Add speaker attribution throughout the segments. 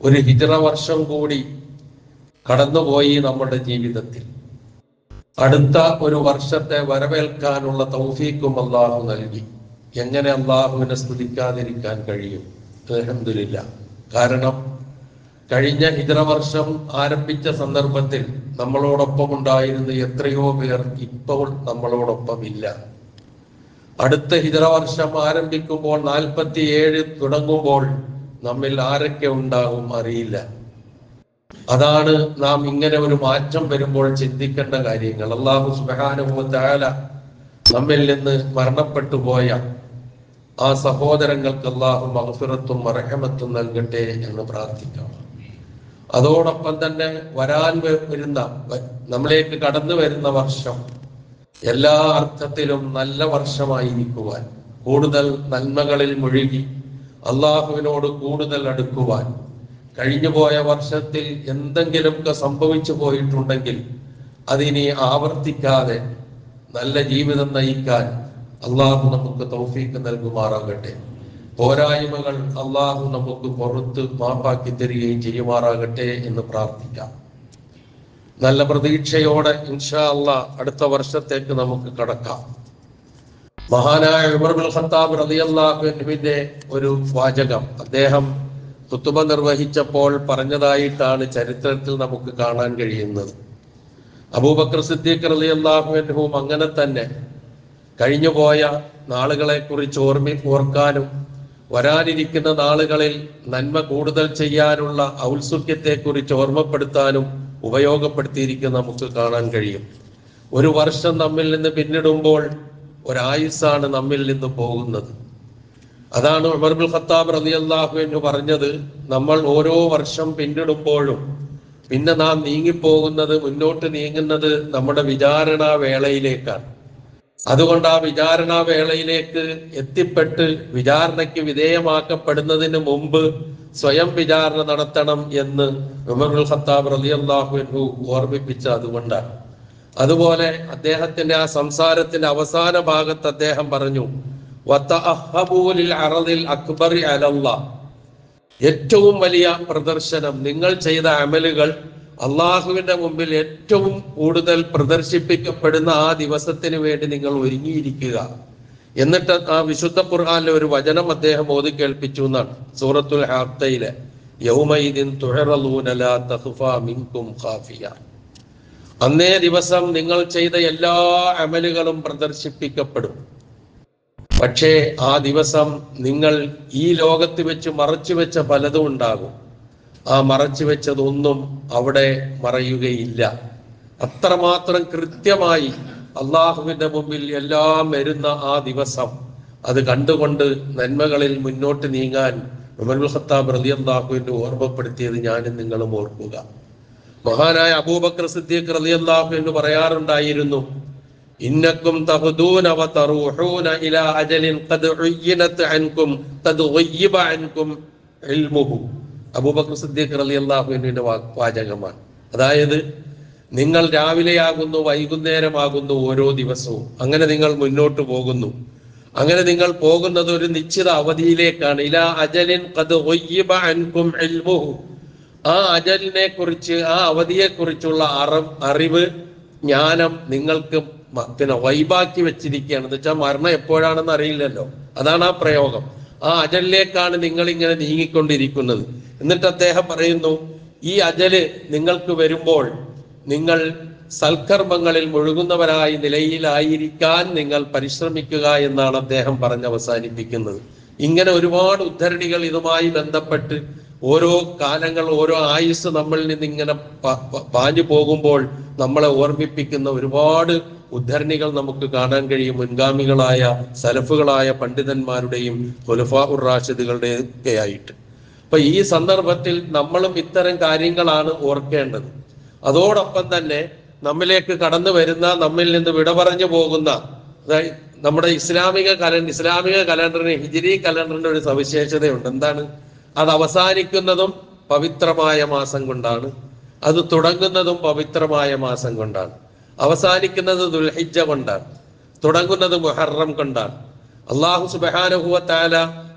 Speaker 1: ഒരു ഹിജറ വർഷം കൂടി കടന്നുപോയി നമ്മുടെ ജീവിതത്തിൽ അടുത്ത ഒരു വർഷത്തെ വരവേൽക്കാനുള്ള തൗഫീക്കും അള്ളാഹു നൽകി എങ്ങനെ അള്ളാഹുവിനെ സ്തുതിക്കാതിരിക്കാൻ കഴിയും അലഹമില്ല കാരണം കഴിഞ്ഞ ഹിജറ വർഷം ആരംഭിച്ച സന്ദർഭത്തിൽ നമ്മളോടൊപ്പം ഉണ്ടായിരുന്ന എത്രയോ പേർ ഇപ്പോൾ നമ്മളോടൊപ്പം ഇല്ല അടുത്ത ഹിജറ വർഷം ആരംഭിക്കുമ്പോൾ നാൽപ്പത്തി ഏഴ് തുടങ്ങുമ്പോൾ നമ്മിൽ ആരൊക്കെ ഉണ്ടാകും അറിയില്ല അതാണ് നാം ഇങ്ങനെ ഒരു മാറ്റം വരുമ്പോൾ ചിന്തിക്കേണ്ട കാര്യങ്ങൾ അള്ളാഹു സുബാനുഭവത്തായാല നമ്മിൽ നിന്ന് മരണപ്പെട്ടു പോയ ആ സഹോദരങ്ങൾക്ക് അള്ളാഹു മഹഫിറത്തും മറഹമത്തും നൽകട്ടെ എന്ന് പ്രാർത്ഥിക്കാം അതോടൊപ്പം തന്നെ വരാൻ വ- വരുന്ന വ- നമ്മളിലേക്ക് കടന്നു വരുന്ന വർഷം എല്ലാ അർത്ഥത്തിലും നല്ല വർഷമായിരിക്കുവാൻ കൂടുതൽ നന്മകളിൽ മുഴുകി അള്ളാഹുവിനോട് കൂടുതൽ അടുക്കുവാൻ കഴിഞ്ഞുപോയ വർഷത്തിൽ എന്തെങ്കിലുമൊക്കെ സംഭവിച്ചു പോയിട്ടുണ്ടെങ്കിൽ അതിനി ആവർത്തിക്കാതെ നല്ല ജീവിതം നയിക്കാൻ അള്ളാഹു നമുക്ക് തൗഫീക്ക് നൽകുമാറാകട്ടെ പോരായ്മകൾ അള്ളാഹു നമുക്ക് പുറത്ത് മാപ്പാക്കി തരികയും ചെയ്യുമാറാകട്ടെ എന്ന് പ്രാർത്ഥിക്കാം നല്ല പ്രതീക്ഷയോടെ ഇൻഷാ അള്ളാ അടുത്ത വർഷത്തേക്ക് നമുക്ക് കടക്കാം മഹാനായ ഉമർ ബിൻ ഖത്താബ് റളിയല്ലാഹുവിന്റെ ഒരു വാചകം അദ്ദേഹം കുത്തുബ നിർവഹിച്ചപ്പോൾ പറഞ്ഞതായിട്ടാണ് ചരിത്രത്തിൽ നമുക്ക് കാണാൻ കഴിയുന്നത് അബൂബക്കർ സിദ്ദീഖ് റളിയല്ലാഹുവിൻഹും അങ്ങനെ തന്നെ കഴിഞ്ഞുപോയ നാളുകളെ കുറിച്ച് ഓർമ്മി ഓർക്കാനും വരാനിരിക്കുന്ന നാളുകളിൽ നന്മ കൂടുതൽ ചെയ്യാനുള്ള ഔത്സുക്യത്തെ കുറിച്ച് ഓർമ്മപ്പെടുത്താനും ഉപയോഗപ്പെടുത്തിയിരിക്കുന്ന നമുക്ക് കാണാൻ കഴിയും ഒരു വർഷം നമ്മിൽ നിന്ന് പിന്നിടുമ്പോൾ ഒരായുസ്സാണ് നമ്മിൽ നിന്ന് പോകുന്നത് അതാണ് ഉമർ ബിൻ ഖത്താബ് റളിയല്ലാഹു എന്ന് പറഞ്ഞത് നമ്മൾ ഓരോ വർഷം പിന്നിടുമ്പോഴും പിന്നെ നാം നീങ്ങിപ്പോകുന്നത് മുന്നോട്ട് നീങ്ങുന്നത് നമ്മുടെ വിചാരണ വേളയിലേക്കാണ് അതുകൊണ്ട് ആ വിചാരണ വേളയിലേക്ക് എത്തിപ്പെട്ട് വിചാരണയ്ക്ക് വിധേയമാക്കപ്പെടുന്നതിന് മുമ്പ് സ്വയം വിചാരണ നടത്തണം എന്ന് ഉമറുൽ ഖത്താബ് റളിയല്ലാഹു അൻഹു ഓർമ്മിപ്പിച്ച അതുകൊണ്ടാണ് അതുപോലെ അദ്ദേഹത്തിന്റെ ആ സംസാരത്തിന്റെ അവസാന ഭാഗത്ത് അദ്ദേഹം പറഞ്ഞു "വതഅഹബൂ ലിൽ അറദിൽ അക്ബറി അലല്ലാഹ്." ഏറ്റവും വലിയ പ്രദർശനം നിങ്ങൾ ചെയ്ത അമലുകൾ അള്ളാഹുവിന്റെ മുമ്പിൽ ഏറ്റവും കൂടുതൽ പ്രദർശിപ്പിക്കപ്പെടുന്ന ആ ദിവസത്തിന് വേണ്ടി നിങ്ങൾ ഒരുങ്ങിയിരിക്കുക എന്നിട്ട് ആ വിശുദ്ധ ഖുർആനിലെ ഒരു വചനം അദ്ദേഹം ഓതി കേൾപ്പിച്ചു എന്നാണ് സൂറത്തുൽ ഹാത്തയിലെ യൗമൈദിൻ തുഹറലൂന ലാ തഖ്ഫാ മിൻകും ഖാഫിയ അന്നേ ദിവസം നിങ്ങൾ ചെയ്ത എല്ലാ അമലുകളും പ്രദർശിപ്പിക്കപ്പെടും പക്ഷേ ആ ദിവസം നിങ്ങൾ ഈ ലോകത്ത് വെച്ച് മറച്ചു വെച്ച പലതും ഉണ്ടാകും ആ മറച്ചു വെച്ചതൊന്നും അവിടെ മറയുകയില്ല അത്രമാത്രം കൃത്യമായി അള്ളാഹുവിന്റെ മുമ്പിൽ എല്ലാം വരുന്ന ആ ദിവസം അത് കണ്ടുകൊണ്ട് നന്മകളിൽ മുന്നോട്ട് നീങ്ങാൻ ഉമറുൽ ഖത്താബ് റളിയല്ലാഹുവിന്റെ ഓർമ്മപ്പെടുത്തിയത് ഞാനും നിങ്ങളും ഓർക്കുക മഹാനായ അബൂബക്കർ സിദ്ദീഖ് റളിയല്ലാഹു എന്ന് പറയാറുണ്ടായിരുന്നു ഇന്നക്കും തഹ്ദൂന വ തറൂഹൂന ഇലാ അജലിൻ ഖദ് ഉയ്യിനത് അൻകും ഖദ് ഗയ്യിബ അൻകും ഇൽമുഹു അബൂബക്കർ സിദ്ദീഖ് റളിയല്ലാഹുവിന്റെ വാചകമാണ് അതായത് നിങ്ങൾ രാവിലെയാകുന്നു വൈകുന്നേരമാകുന്നു ഓരോ ദിവസവും അങ്ങനെ നിങ്ങൾ മുന്നോട്ട് പോകുന്നു അങ്ങനെ നിങ്ങൾ പോകുന്നത് ഒരു നിശ്ചിത അവധിയിലേക്കാണ് ഇലാ അജലിൻ ഖദ് ഗയ്യിബ അൻകും ഇൽമുഹു ആ അജലിനെ കുറിച്ച് ആ അവധിയെ കുറിച്ചുള്ള അറ അറിവ് ജ്ഞാനം നിങ്ങൾക്ക് മ- പിന്നെ വൈബാക്കി വെച്ചിരിക്കുകയാണ് എന്ന് വെച്ചാൽ മരണം എപ്പോഴാണെന്ന് അറിയില്ലല്ലോ അതാണ് ആ പ്രയോഗം ആ അജലിലേക്കാണ് നിങ്ങൾ ഇങ്ങനെ നീങ്ങിക്കൊണ്ടിരിക്കുന്നത് എന്നിട്ട് അദ്ദേഹം പറയുന്നു ഈ അജല് നിങ്ങൾക്ക് വരുമ്പോൾ നിങ്ങൾ സൽക്കർമ്മങ്ങളിൽ മുഴുകുന്നവരായി നിലയിലായിരിക്കാൻ നിങ്ങൾ പരിശ്രമിക്കുക എന്നാണ് അദ്ദേഹം പറഞ്ഞ് അവസാനിപ്പിക്കുന്നത് ഇങ്ങനെ ഒരുപാട് ഉദ്ധരണികൾ ഇതുമായി ബന്ധപ്പെട്ട് ഓരോ കാലങ്ങൾ ഓരോ ആയുസ് നമ്മളിൽ നിന്ന് ഇങ്ങനെ പ- പ- പാഞ്ഞു പോകുമ്പോൾ നമ്മളെ ഓർമ്മിപ്പിക്കുന്ന ഒരുപാട് ഉദ്ധരണികൾ നമുക്ക് കാണാൻ കഴിയും മുൻഗാമികളായ സലഫുകളായ പണ്ഡിതന്മാരുടെയും ഖുലഫാ ഉർ റാഷിദുകളുടെയും ഒക്കെ ആയിട്ട് അപ്പൊ ഈ സന്ദർഭത്തിൽ നമ്മളും ഇത്തരം കാര്യങ്ങളാണ് ഓർക്കേണ്ടത് അതോടൊപ്പം തന്നെ നമ്മിലേക്ക് കടന്നു വരുന്ന നമ്മിൽ നിന്ന് വിട പറഞ്ഞു പോകുന്ന അതായത് നമ്മുടെ ഇസ്ലാമിക കലണ്ടർ ഇസ്ലാമിക കലണ്ടറിന് ഹിജിരി കലണ്ടറിന്റെ ഒരു സവിശേഷതയുണ്ട് എന്താണ് അത് അവസാനിക്കുന്നതും പവിത്രമായ മാസം കൊണ്ടാണ് അത് തുടങ്ങുന്നതും പവിത്രമായ മാസം കൊണ്ടാണ് അവസാനിക്കുന്നത് ദുൽഹിജ്ജ കൊണ്ടാണ് തുടങ്ങുന്നത് മുഹറം കൊണ്ടാണ് അള്ളാഹു സുബാനുഹുവത്താല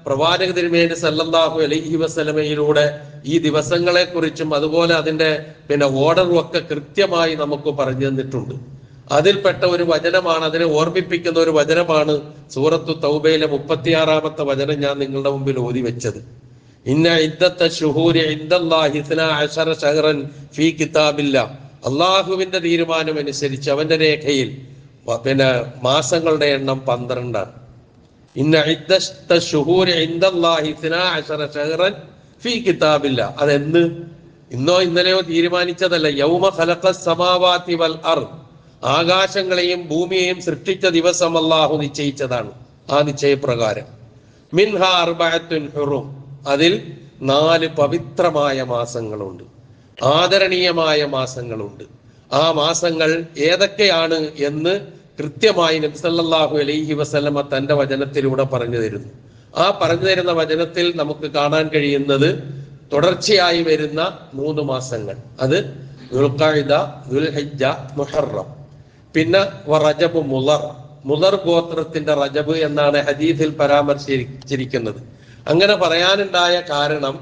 Speaker 1: പ്രവാചക തിരുമേനി സല്ലല്ലാഹു അലൈഹി വസല്ലമയിലൂടെ ഈ ദിവസങ്ങളെ കുറിച്ചും അതുപോലെ അതിന്റെ പിന്നെ ഓർഡറും ഒക്കെ കൃത്യമായി നമുക്ക് പറഞ്ഞു തന്നിട്ടുണ്ട് അതിൽപ്പെട്ട ഒരു വചനമാണ് അതിനെ ഓർമ്മിപ്പിക്കുന്ന ഒരു വചനമാണ് സൂറത്തു തൗബയിലെ മുപ്പത്തിയാറാമത്തെ വചനം ഞാൻ നിങ്ങളുടെ മുമ്പിൽ ഓതി വെച്ചത് ഇന്ന ഇദ്ദത്ത ഷുഹൂരി ഇൻദല്ലാഹി ഇസ്നാ അശറ ശഹറൻ ഫീ കിതാബില്ല അള്ളാഹുവിന്റെ തീരുമാനം അനുസരിച്ച് അവന്റെ രേഖയിൽ വ- പിന്നെ മാസങ്ങളുടെ എണ്ണം പന്ത്രണ്ടാണ് ഇന്ന ഇദ്ദത്ത ഷുഹൂരി ഇൻദല്ലാഹി ഇസ്നാ അശറ ശഹറൻ ഫീ കിതാബില്ല അതെന്ന് ഇന്നോ ഇന്നലെയോ തീരുമാനിച്ചതല്ല യൗമ ഖലഖ സമാവാതി വൽ അർദ് ആകാശങ്ങളെയും ഭൂമിയെയും സൃഷ്ടിച്ച ദിവസം അള്ളാഹു നിശ്ചയിച്ചതാണ് ആ നിശ്ചയപ്രകാരം മിൻഹ അർബഅത്തുൻ ഹുറും അതിൽ നാല് പവിത്രമായ മാസങ്ങളുണ്ട് ആദരണീയമായ മാസങ്ങളുണ്ട് ആ മാസങ്ങൾ ഏതൊക്കെയാണ് എന്ന് കൃത്യമായി നബി സല്ലല്ലാഹു അലൈഹി വസല്ലമ തന്റെ വചനത്തിലൂടെ പറഞ്ഞു തരുന്നു ആ പറഞ്ഞു തരുന്ന വചനത്തിൽ നമുക്ക് കാണാൻ കഴിയുന്നത് തുടർച്ചയായി വരുന്ന മൂന്ന് മാസങ്ങൾ അത് ദുൽഖഅദ ദുൽഹിജ്ജ മുഹറം പിന്നെ വ റജബ് മുലർ മുലർ ഗോത്രത്തിന്റെ റജബ് എന്നാണ് ഹദീസിൽ പരാമർശിച്ചിരിക്കുന്നത് അങ്ങനെ പറയാനുണ്ടായ കാരണം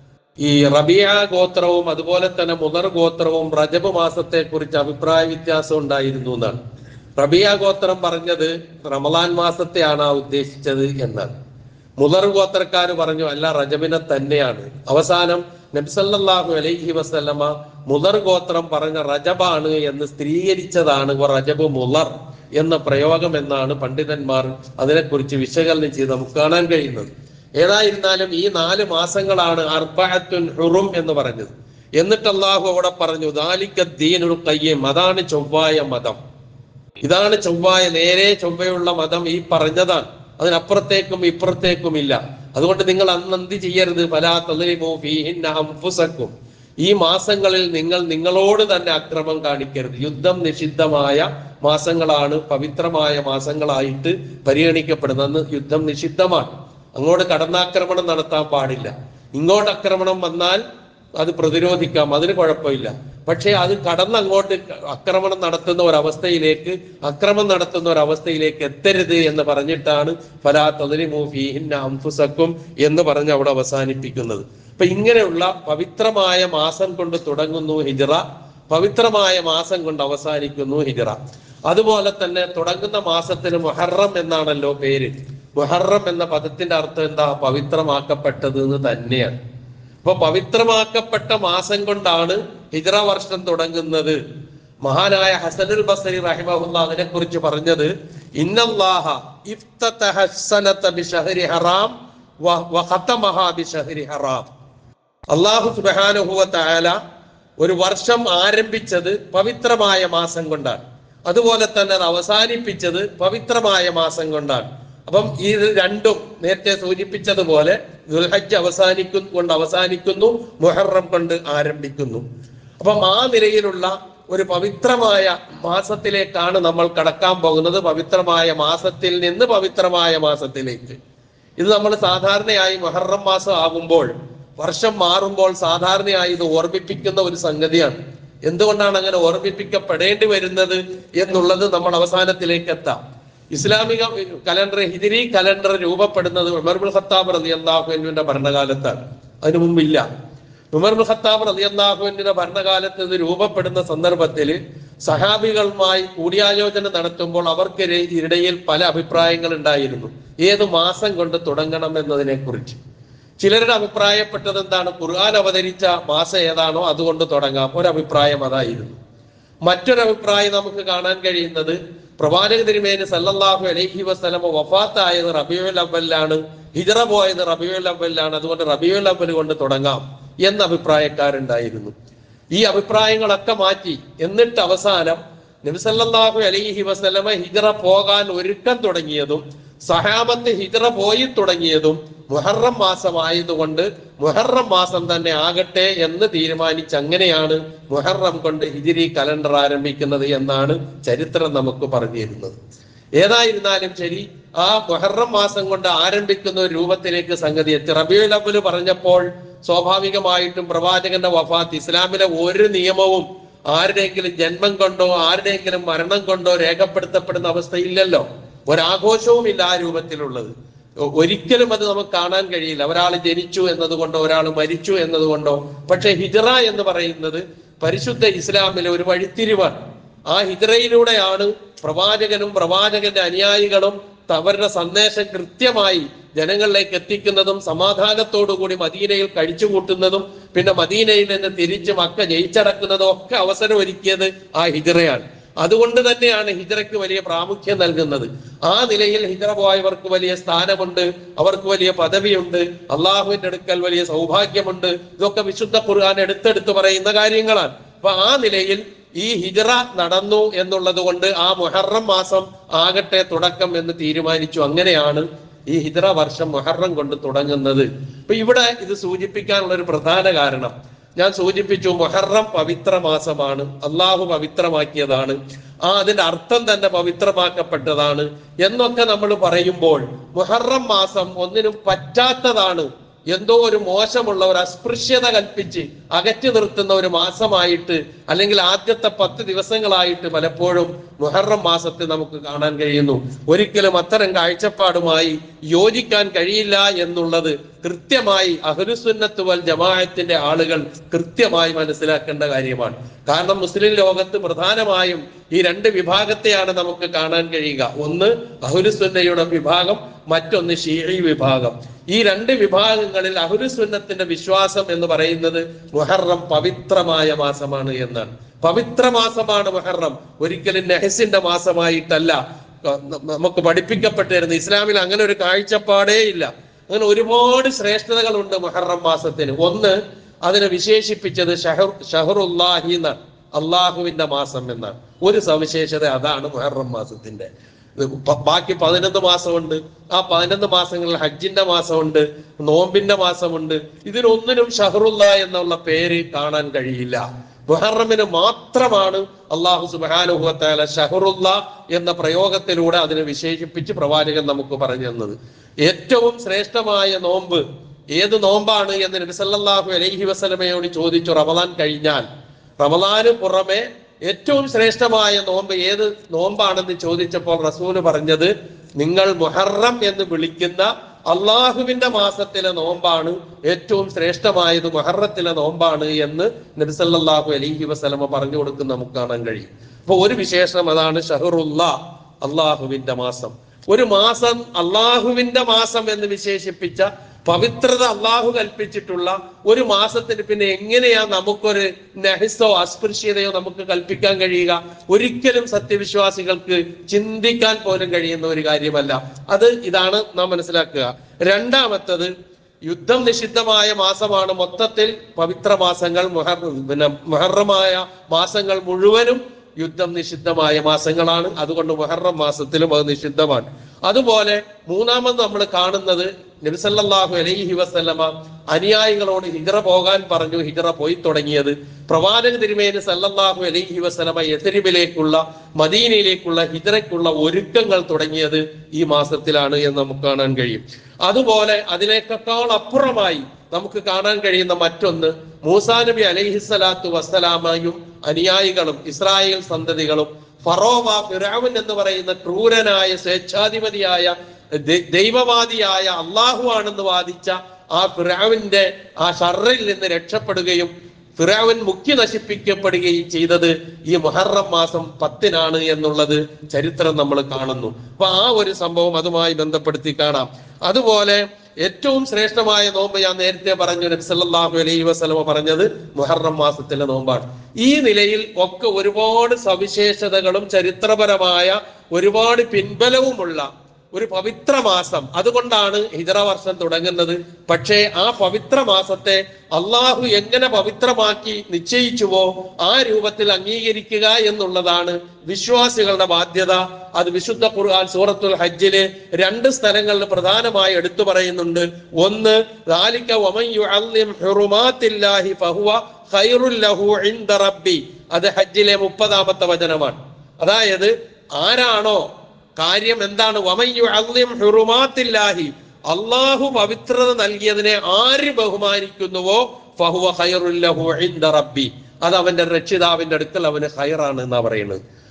Speaker 1: ഈ റബിയ ഗോത്രവും അതുപോലെ തന്നെ മുലർ ഗോത്രവും റജബ് മാസത്തെ കുറിച്ച് അഭിപ്രായ വ്യത്യാസം ഉണ്ടായിരുന്നു എന്നാണ് റബിയ ഗോത്രം പറഞ്ഞത് റമലാൻ മാസത്തെയാണ് ആ ഉദ്ദേശിച്ചത് എന്നാണ് മുലർ ഗോത്രക്കാർ പറഞ്ഞു അല്ല റജബിനെ തന്നെയാണ് അവസാനം നബ്സല്ലാഹു അലൈഹി വസല്ലമ മുലർ ഗോത്രം പറഞ്ഞ റജബാണ് എന്ന് സ്ഥിരീകരിച്ചതാണ് വ റജബ് മുലർ എന്ന പ്രയോഗം എന്നാണ് പണ്ഡിതന്മാർ അതിനെക്കുറിച്ച് വിശകലനം ചെയ്ത് നമുക്ക് കാണാൻ കഴിയുന്നത് ഏതായിരുന്നാലും ഈ നാല് മാസങ്ങളാണ് അർബഅത്തുൻ ഹുറും എന്ന് പറഞ്ഞത് എന്നിട്ട് അള്ളാഹു അവിടെ പറഞ്ഞു ദാലിക്ക ദീനുൽ കയ്യം അതാണ് ചൊവ്വായ മതം ഇതാണ് ചൊവ്വായ നേരെ ചൊവ്വയുള്ള മതം ഈ പറഞ്ഞതാണ് അതിനപ്പുറത്തേക്കും ഇപ്പുറത്തേക്കും ഇല്ല അതുകൊണ്ട് നിങ്ങൾ അന്ന് എന്ത് ചെയ്യരുത് ഫലാ തദ്രിമൂ ഫീഹിന്ന അൻഫുസക്കും ഈ മാസങ്ങളിൽ നിങ്ങൾ നിങ്ങളോട് തന്നെ അക്രമം കാണിക്കരുത് യുദ്ധം നിഷിദ്ധമായ മാസങ്ങളാണ് പവിത്രമായ മാസങ്ങളായിട്ട് പരിഗണിക്കപ്പെടുന്നത് അന്ന് യുദ്ധം നിഷിദ്ധമാണ് അങ്ങോട്ട് കടന്നാക്രമണം നടത്താൻ പാടില്ല ഇങ്ങോട്ട് ആക്രമണം വന്നാൽ അത് പ്രതിരോധിക്കാം അതിന് കുഴപ്പമില്ല പക്ഷേ അത് കടന്നങ്ങോട്ട് ആക്രമണം നടത്തുന്ന ഒരവസ്ഥയിലേക്ക് അക്രമം നടത്തുന്ന ഒരവസ്ഥയിലേക്ക് എത്തരുത് എന്ന് പറഞ്ഞിട്ടാണ് ഫലാ തദ്രിമൂ ഫീഹിന്ന അൻഫുസക്കും എന്ന് പറഞ്ഞ് അവിടെ അവസാനിപ്പിക്കുന്നത് അപ്പൊ ഇങ്ങനെയുള്ള പവിത്രമായ മാസം കൊണ്ട് തുടങ്ങുന്നു ഹിജറ പവിത്രമായ മാസം കൊണ്ട് അവസാനിക്കുന്നു ഹിജറ അതുപോലെ തന്നെ തുടങ്ങുന്ന മാസത്തിന് മുഹറം എന്നാണല്ലോ പേര് മുഹറം എന്ന പദത്തിന്റെ അർത്ഥം എന്താ പവിത്രമാക്കപ്പെട്ടത് എന്ന് തന്നെയാണ് അപ്പൊ പവിത്രമാക്കപ്പെട്ട മാസം കൊണ്ടാണ് ഹിജറ വർഷം തുടങ്ങുന്നത് മഹാനായ ഹസനുൽ ബസരി റഹിമഹുല്ല അതിനെ കുറിച്ച് പറഞ്ഞത് ഇന്നല്ലാഹ ഇഫ്തതഹ സനത ബിശഹരി ഹറാം വ- വ ഖതമഹ ബിശഹരി ഹറാം അള്ളാഹു സുബ്ഹാനഹു വ തആല ഒരു വർഷം ആരംഭിച്ചത് പവിത്രമായ മാസം കൊണ്ടാണ് അതുപോലെ തന്നെ അത് അവസാനിപ്പിച്ചത് പവിത്രമായ മാസം കൊണ്ടാണ് അപ്പം ഇത് രണ്ടും നേരത്തെ സൂചിപ്പിച്ചതുപോലെ ദുൽഹജ്ജ് അവസാനിക്കും കൊണ്ട് അവസാനിക്കുന്നു മുഹറം കൊണ്ട് ആരംഭിക്കുന്നു അപ്പം ആ നിലയിലുള്ള ഒരു പവിത്രമായ മാസത്തിലേക്കാണ് നമ്മൾ കടക്കാൻ പോകുന്നത് പവിത്രമായ മാസത്തിൽ നിന്ന് പവിത്രമായ മാസത്തിലേക്ക് ഇത് നമ്മൾ സാധാരണയായി മുഹറം മാസം ആകുമ്പോൾ വർഷം മാറുമ്പോൾ സാധാരണയായി ഇത് ഓർമ്മിപ്പിക്കുന്ന ഒരു സംഗതിയാണ് എന്തുകൊണ്ടാണ് അങ്ങനെ ഓർമ്മിപ്പിക്കപ്പെടേണ്ടി വരുന്നത് എന്നുള്ളത് നമ്മൾ അവസാനത്തിലേക്ക് എത്താം ഇസ്ലാമിക കലണ്ടർ ഹിജിരി കലണ്ടർ രൂപപ്പെടുന്നത് ഉമർബുൽ ഖത്താബ് റതി അള്ളാഹുവിന്റെ ഭരണകാലത്താണ് അതിനു മുമ്പില്ല ഉമർബുൽ ഖത്താബ് റതി അള്ളാഹുവിന്റെ ഭരണകാലത്ത് ഇത് രൂപപ്പെടുന്ന സന്ദർഭത്തിൽ സഹാബികളുമായി കൂടിയാലോചന നടത്തുമ്പോൾ അവർക്ക് ഇടയിൽ പല അഭിപ്രായങ്ങൾ ഉണ്ടായിരുന്നു ഏത് മാസം കൊണ്ട് തുടങ്ങണം എന്നതിനെ കുറിച്ച് ചിലരുടെ അഭിപ്രായപ്പെട്ടത് എന്താണ് ഖുർആൻ അവതരിച്ച മാസം ഏതാണോ അതുകൊണ്ട് തുടങ്ങാം ഒരഭിപ്രായം അതായിരുന്നു മറ്റൊരു അഭിപ്രായം നമുക്ക് കാണാൻ കഴിയുന്നത് പ്രവാചക തിരുമേനി സല്ലല്ലാഹു അലൈഹി വസല്ലമ വഫാത്തായത് റബിയുൽ അവലിലാണ് ഹിജറ പോയത് റബിയുൽ അവലിലാണ് അതുകൊണ്ട് റബിയുൽ അവൽ കൊണ്ട് തുടങ്ങാം എന്ന അഭിപ്രായക്കാരുണ്ടായിരുന്നു ഈ അഭിപ്രായങ്ങളൊക്കെ മാറ്റി എന്നിട്ട് അവസാനം നബി സല്ലല്ലാഹു അലൈഹി വസല്ലമ ഹിജറ പോകാൻ ഒരുക്കം തുടങ്ങിയതും സഹാബത്ത് ഹിജറ പോയി തുടങ്ങിയതും മുഹറം മാസമായതുകൊണ്ട് മുഹറം മാസം തന്നെ ആകട്ടെ എന്ന് തീരുമാനിച്ച് അങ്ങനെയാണ് മുഹറം കൊണ്ട് ഹിജിരി കലണ്ടർ ആരംഭിക്കുന്നത് എന്നാണ് ചരിത്രം നമുക്ക് പറഞ്ഞു തരുന്നത് ഏതായിരുന്നാലും ശരി ആ മുഹറം മാസം കൊണ്ട് ആരംഭിക്കുന്ന ഒരു രൂപത്തിലേക്ക് സംഗതി എത്തി റബിയുൽ അവല് പറഞ്ഞപ്പോൾ സ്വാഭാവികമായിട്ടും പ്രവാചകന്റെ വഫാത്ത് ഇസ്ലാമിലെ ഒരു നിയമവും ആരുടെയെങ്കിലും ജന്മം കൊണ്ടോ ആരുടെയെങ്കിലും മരണം കൊണ്ടോ രേഖപ്പെടുത്തപ്പെടുന്ന അവസ്ഥയില്ലല്ലോ ഒരാഘോഷവും ഇല്ല ആ രൂപത്തിലുള്ളത് ഒ- ഒരിക്കലും അത് നമുക്ക് കാണാൻ കഴിയില്ല ഒരാൾ ജനിച്ചു എന്നതുകൊണ്ടോ ഒരാൾ മരിച്ചു എന്നതുകൊണ്ടോ പക്ഷെ ഹിജറ എന്ന് പറയുന്നത് പരിശുദ്ധ ഇസ്ലാമിലെ ഒരു വഴിത്തിരിവാണ് ആ ഹിജറയിലൂടെയാണ് പ്രവാചകനും പ്രവാചകന്റെ അനുയായികളും അവരുടെ സന്ദേശം കൃത്യമായി ജനങ്ങളിലേക്ക് എത്തിക്കുന്നതും സമാധാനത്തോടുകൂടി മദീനയിൽ കഴിച്ചുകൂട്ടുന്നതും പിന്നെ മദീനയിൽ നിന്ന് തിരിച്ച് മക്ക ജയിച്ചടക്കുന്നതും ഒക്കെ അവസരം ഒരുക്കിയത് ആ ഹിജറയാണ് അതുകൊണ്ട് തന്നെയാണ് ഹിജറയ്ക്ക് വലിയ പ്രാമുഖ്യം നൽകുന്നത് ആ നിലയിൽ ഹിജറ പോയവർക്ക് വലിയ സ്ഥാനമുണ്ട് അവർക്ക് വലിയ പദവിയുണ്ട് അള്ളാഹുവിന്റെ അടുക്കൽ വലിയ സൗഭാഗ്യമുണ്ട് ഇതൊക്കെ വിശുദ്ധ ഖുർആൻ എടുത്തെടുത്ത് പറയുന്ന കാര്യങ്ങളാണ് അപ്പൊ ആ നിലയിൽ ഈ ഹിജറ നടന്നു എന്നുള്ളത് കൊണ്ട് ആ മുഹറം മാസം ആകട്ടെ തുടക്കം എന്ന് തീരുമാനിച്ചു അങ്ങനെയാണ് ഈ ഹിജറ വർഷം മുഹറം കൊണ്ട് തുടങ്ങുന്നത് അപ്പൊ ഇവിടെ ഇത് സൂചിപ്പിക്കാനുള്ള ഒരു പ്രധാന കാരണം ഞാൻ സൂചിപ്പിച്ചു മുഹറം പവിത്ര മാസമാണ് അള്ളാഹു പവിത്രമാക്കിയതാണ് ആ അതിന്റെ അർത്ഥം തന്നെ പവിത്രമാക്കപ്പെട്ടതാണ് എന്നൊക്കെ നമ്മൾ പറയുമ്പോൾ മുഹറം മാസം ഒന്നിനും പറ്റാത്തതാണ് എന്തോ ഒരു മോശമുള്ള ഒരു അസ്പൃശ്യത കൽപ്പിച്ച് അകറ്റി നിർത്തുന്ന ഒരു മാസമായിട്ട് അല്ലെങ്കിൽ ആദ്യത്തെ പത്ത് ദിവസങ്ങളായിട്ട് പലപ്പോഴും മുഹറം മാസത്തെ നമുക്ക് കാണാൻ കഴിയുന്നു ഒരിക്കലും അത്തരം കാഴ്ചപ്പാടുമായി യോജിക്കാൻ കഴിയില്ല എന്നുള്ളത് കൃത്യമായി അഹ്ലുസുന്നത്ത് വൽ ജമാഅത്തിന്റെ ആളുകൾ കൃത്യമായി മനസ്സിലാക്കേണ്ട കാര്യമാണ് കാരണം മുസ്ലിം ലോകത്ത് പ്രധാനമായും ഈ രണ്ട് വിഭാഗത്തെയാണ് നമുക്ക് കാണാൻ കഴിയുക ഒന്ന് അഹുലുസുന്നയുടെ വിഭാഗം മറ്റൊന്ന് ഷീഈ വിഭാഗം ഈ രണ്ട് വിഭാഗങ്ങളിൽ അഹുലുസുന്നത്തിന്റെ വിശ്വാസം എന്ന് പറയുന്നത് മുഹറം പവിത്രമായ മാസമാണ് എന്നാണ് പവിത്ര മാസമാണ് മുഹറം ഒരിക്കലും നെഹസിന്റെ മാസമായിട്ടല്ല ക- നമുക്ക് പഠിപ്പിക്കപ്പെട്ടിരുന്നു ഇസ്ലാമിൽ അങ്ങനെ ഒരു കാഴ്ചപ്പാടേ ഇല്ല അങ്ങനെ ഒരുപാട് ശ്രേഷ്ഠതകളുണ്ട് മുഹറം മാസത്തിന് ഒന്ന് അതിനെ വിശേഷിപ്പിച്ചത് ഷഹർ ഷഹറുല്ലാഹി എന്നാണ് അള്ളാഹുവിന്റെ മാസം എന്നാണ് ഒരു സവിശേഷത അതാണ് മുഹറം മാസത്തിന്റെ ഇത് പ- ബാക്കി പതിനൊന്ന് മാസമുണ്ട് ആ പതിനൊന്ന് മാസങ്ങളിൽ ഹജ്ജിന്റെ മാസമുണ്ട് നോമ്പിന്റെ മാസമുണ്ട് ഇതിനൊന്നിനും ഷഹറുല്ല എന്നുള്ള പേര് കാണാൻ കഴിയില്ല മുഹറമിന് മാത്രമാണ് അള്ളാഹു സുബാനുഭവത്താല ഷഹറുല്ല എന്ന പ്രയോഗത്തിലൂടെ അതിനെ വിശേഷിപ്പിച്ച് പ്രവാചകൻ നമുക്ക് പറഞ്ഞു തന്നത് ഏറ്റവും ശ്രേഷ്ഠമായ നോമ്പ് ഏത് നോമ്പാണ് എന്ന് നബി സല്ലല്ലാഹു അലൈഹി വസല്ലമയോട് ചോദിച്ചു റമദാൻ കഴിഞ്ഞാൽ റമദാന് പുറമെ ഏറ്റവും ശ്രേഷ്ഠമായ നോമ്പ് ഏത് നോമ്പാണെന്ന് ചോദിച്ചപ്പോൾ റസൂല് പറഞ്ഞത് നിങ്ങൾ മുഹറം എന്ന് വിളിക്കുന്ന അള്ളാഹുവിന്റെ മാസത്തിലെ നോമ്പാണ് ഏറ്റവും ശ്രേഷ്ഠമായത് മുഹറത്തിലെ നോമ്പാണ് എന്ന് നബി സല്ലല്ലാഹു അലൈഹി വസല്ലമ പറഞ്ഞു കൊടുക്കുന്ന നമുക്ക് കാണാൻ കഴിയും അപ്പൊ ഒരു വിശേഷണം അതാണ് ഷഹറുല്ല അള്ളാഹുവിന്റെ മാസം ഒരു മാസം അള്ളാഹുവിന്റെ മാസം എന്ന് വിശേഷിപ്പിച്ച പവിത്രത അള്ളാഹു കൽപ്പിച്ചിട്ടുള്ള ഒരു മാസത്തിന് പിന്നെ എങ്ങനെയാ നമുക്കൊരു നഹിസോ അസ്പൃശ്യതയോ നമുക്ക് കൽപ്പിക്കാൻ കഴിയുക ഒരിക്കലും സത്യവിശ്വാസികൾക്ക് ചിന്തിക്കാൻ പോലും കഴിയുന്ന ഒരു കാര്യമല്ല അത് ഇതാണ് നാം മനസ്സിലാക്കുക രണ്ടാമത്തത് യുദ്ധം നിഷിദ്ധമായ മാസമാണ് മൊത്തത്തിൽ പവിത്ര മാസങ്ങൾ മുഹർ പിന്നെ മുഹറമായ മാസങ്ങൾ മുഴുവനും യുദ്ധം നിഷിദ്ധമായ മാസങ്ങളാണ് അതുകൊണ്ട് മുഹറം മാസത്തിലും അത് നിഷിദ്ധമാണ് അതുപോലെ മൂന്നാമത് നമ്മൾ കാണുന്നത് നബിസല്ലാഹു അലൈഹി വസല്ലമ അനുയായികളോട് ഹിജറ പോകാൻ പറഞ്ഞു ഹിജറ പോയി തുടങ്ങിയത് പ്രവാചക തിരുമേനി സല്ലല്ലാഹു അലൈഹി വസല്ലമ യഥരിബിലേക്കുള്ള മദീനയിലേക്കുള്ള ഹിജറയ്ക്കുള്ള ഒരുക്കങ്ങൾ തുടങ്ങിയത് ഈ മാസത്തിലാണ് എന്ന് നമുക്ക് കാണാൻ കഴിയും അതുപോലെ അതിനേക്കാൾ അപ്പുറമായി നമുക്ക് കാണാൻ കഴിയുന്ന മറ്റൊന്ന് മൂസാ നബി അലൈഹി സ്വലാത്തു വസ്സലാമയും അനുയായികളും ഇസ്രായേൽ സന്തതികളും ഫറോവ ഫിറാവുൻ എന്ന് പറയുന്ന ക്രൂരനായ സ്വേച്ഛാധിപതിയായ ദൈ- ദൈവവാദിയായ അള്ളാഹു ആണെന്ന് വാദിച്ച ആ ഫിറാവിന്റെ ആ ഷറിൽ നിന്ന് രക്ഷപ്പെടുകയും ഫിറാവൻ മുഖ്യ നശിപ്പിക്കപ്പെടുകയും ചെയ്തത് ഈ മുഹറം മാസം പത്തിനാണ് എന്നുള്ളത് ചരിത്രം നമ്മൾ കാണുന്നു അപ്പൊ ആ ഒരു സംഭവം അതുമായി ബന്ധപ്പെടുത്തി കാണാം അതുപോലെ ഏറ്റവും ശ്രേഷ്ഠമായ നോമ്പ് ഞാൻ നേരത്തെ പറഞ്ഞു നബി സല്ലല്ലാഹു അലൈഹി വസല്ലമ പറഞ്ഞത് മുഹറം മാസത്തിലെ നോമ്പാണ് ഈ നിലയിൽ ഒക്കെ ഒരുപാട് സവിശേഷതകളും ചരിത്രപരമായ ഒരുപാട് പിൻബലവുമുള്ള ഒരു പവിത്ര മാസം അതുകൊണ്ടാണ് ഹിജറ വർഷം തുടങ്ങുന്നത് പക്ഷേ ആ പവിത്ര മാസത്തെ അള്ളാഹു എങ്ങനെ പവിത്രമാക്കി നിശ്ചയിച്ചുവോ ആ രൂപത്തിൽ അംഗീകരിക്കുക എന്നുള്ളതാണ് വിശ്വാസികളുടെ ബാധ്യത അത് വിശുദ്ധ ഖുർആൻ സൂറത്തുൽ ഹജ്ജില് രണ്ട് സ്ഥലങ്ങളിൽ പ്രധാനമായി എടുത്തു പറയുന്നുണ്ട് ഒന്ന് ذَلِكَ وَمَنْ يُعَظِّمْ حُرُمَاتِ اللَّهِ فَهُوَ خَيْرٌ لَهُ عِنْدَ رَبِّهِ അത് ഹജ്ജിലെ മുപ്പതാമത്തെ വചനമാണ് അതായത് ആരാണോ കാര്യം എന്താണ് വമയ്യു അള്ളിം ഹുറുമാത്തില്ലാഹി അള്ളാഹു പവിത്രത നൽകിയതിനെ ആര് ബഹുമാനിക്കുന്നുവോ ഫഹുവ ഖൈറുല്ലഹു ഇൻദ റബ്ബി അത് അവന്റെ രക്ഷിതാവിന്റെ അടുക്കൽ അവന് ഹൈറാണ് എന്നാ പറയുന്നത്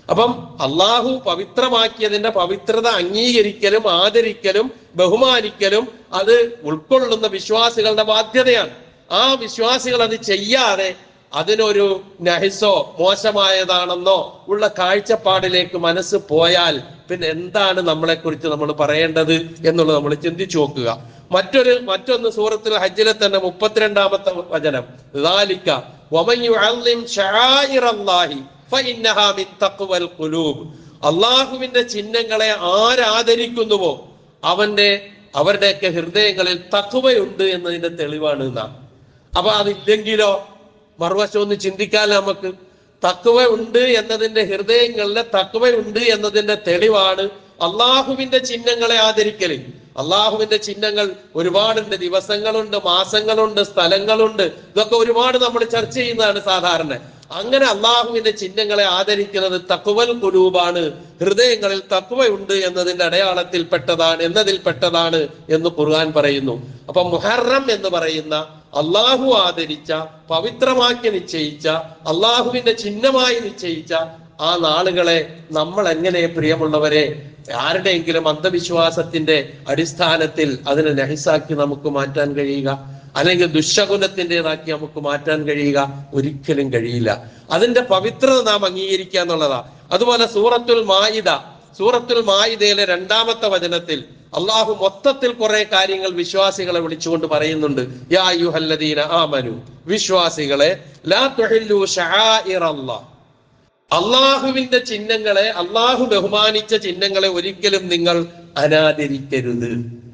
Speaker 1: അപ്പം അള്ളാഹു പവിത്രമാക്കിയതിന്റെ പവിത്രത അംഗീകരിക്കലും ആദരിക്കലും ബഹുമാനിക്കലും അത് ഉൾക്കൊള്ളുന്ന വിശ്വാസികളുടെ ബാധ്യതയാണ് ആ വിശ്വാസികൾ അത് ചെയ്യാതെ അതിനൊരു നഹിസോ മോശമായതാണെന്നോ ഉള്ള കാഴ്ചപ്പാടിലേക്ക് മനസ്സ് പോയാൽ പിന്നെ എന്താണ് നമ്മളെ കുറിച്ച് നമ്മൾ പറയേണ്ടത് എന്നുള്ളത് നമ്മൾ ചിന്തിച്ചു നോക്കുക മറ്റൊരു മറ്റൊന്ന് സൂറത്തിൽ ഹജ്ജിലെ തന്നെ മുപ്പത്തിരണ്ടാമത്തെ വചനം ذَلِكَ وَمَنْ يُعَظِّمْ شَعَائِرَ اللَّهِ فَإِنَّهَا مِنْ تَقْوَى الْقُلُوبِ അള്ളാഹുവിന്റെ ചിഹ്നങ്ങളെ ആരാദരിക്കുന്നുവോ അവന്റെ അവരുടെയൊക്കെ ഹൃദയങ്ങളിൽ തക്കുവയുണ്ട് എന്നതിന്റെ തെളിവാണ് നാം അപ്പൊ അതില്ലെങ്കിലോ മറുവശം ഒന്ന് ചിന്തിക്കാൻ നമുക്ക് തക്കുവ ഉണ്ട് എന്നതിന്റെ ഹൃദയങ്ങളിലെ തക്കുവയുണ്ട് എന്നതിന്റെ തെളിവാണ് അള്ളാഹുവിന്റെ ചിഹ്നങ്ങളെ ആദരിക്കല് അള്ളാഹുവിന്റെ ചിഹ്നങ്ങൾ ഒരുപാടുണ്ട് ദിവസങ്ങളുണ്ട് മാസങ്ങളുണ്ട് സ്ഥലങ്ങളുണ്ട് ഇതൊക്കെ ഒരുപാട് നമ്മൾ ചർച്ച ചെയ്യുന്നതാണ് സാധാരണ അങ്ങനെ അള്ളാഹുവിന്റെ ചിഹ്നങ്ങളെ ആദരിക്കുന്നത് തക്കുവൽ കുലൂബാണ് ഹൃദയങ്ങളിൽ തക്കുവയുണ്ട് എന്നതിന്റെ അടയാളത്തിൽ പെട്ടതാണ് എന്നതിൽ പെട്ടതാണ് എന്ന് ഖുർആൻ പറയുന്നു അപ്പൊ മുഹറം എന്ന് പറയുന്ന അള്ളാഹു ആദരിച്ച പവിത്രമാക്കി നിശ്ചയിച്ച അള്ളാഹുവിന്റെ ചിഹ്നമായി നിശ്ചയിച്ച ആ നാളുകളെ നമ്മൾ എങ്ങനെ പ്രിയമുള്ളവരെ ആരുടെയെങ്കിലും അന്ധവിശ്വാസത്തിന്റെ അടിസ്ഥാനത്തിൽ അതിനെ നഹിസാക്കി നമുക്ക് മാറ്റാൻ കഴിയുക അല്ലെങ്കിൽ ദുശകുലത്തിൻ്റെതാക്കി നമുക്ക് മാറ്റാൻ കഴിയുക ഒരിക്കലും കഴിയില്ല അതിന്റെ പവിത്രത നാം അംഗീകരിക്കുക എന്നുള്ളതാ അതുപോലെ സൂറത്തുൽ മായിദ സൂറത്തുൽ മായിദയിലെ രണ്ടാമത്തെ വചനത്തിൽ അള്ളാഹു മൊത്തത്തിൽ കുറെ കാര്യങ്ങൾ വിശ്വാസികളെ വിളിച്ചുകൊണ്ട് പറയുന്നുണ്ട് യാ യുഹല്ലദീന ആമനു വിശ്വാസികളെ ലാ തുഹില്ലു ശആഇറല്ലാഹ് അള്ളാഹുവിന്റെ ചിഹ്നങ്ങളെ അള്ളാഹു ബഹുമാനിച്ച ചിഹ്നങ്ങളെ ഒരിക്കലും നിങ്ങൾ അനാദരിക്കരുത്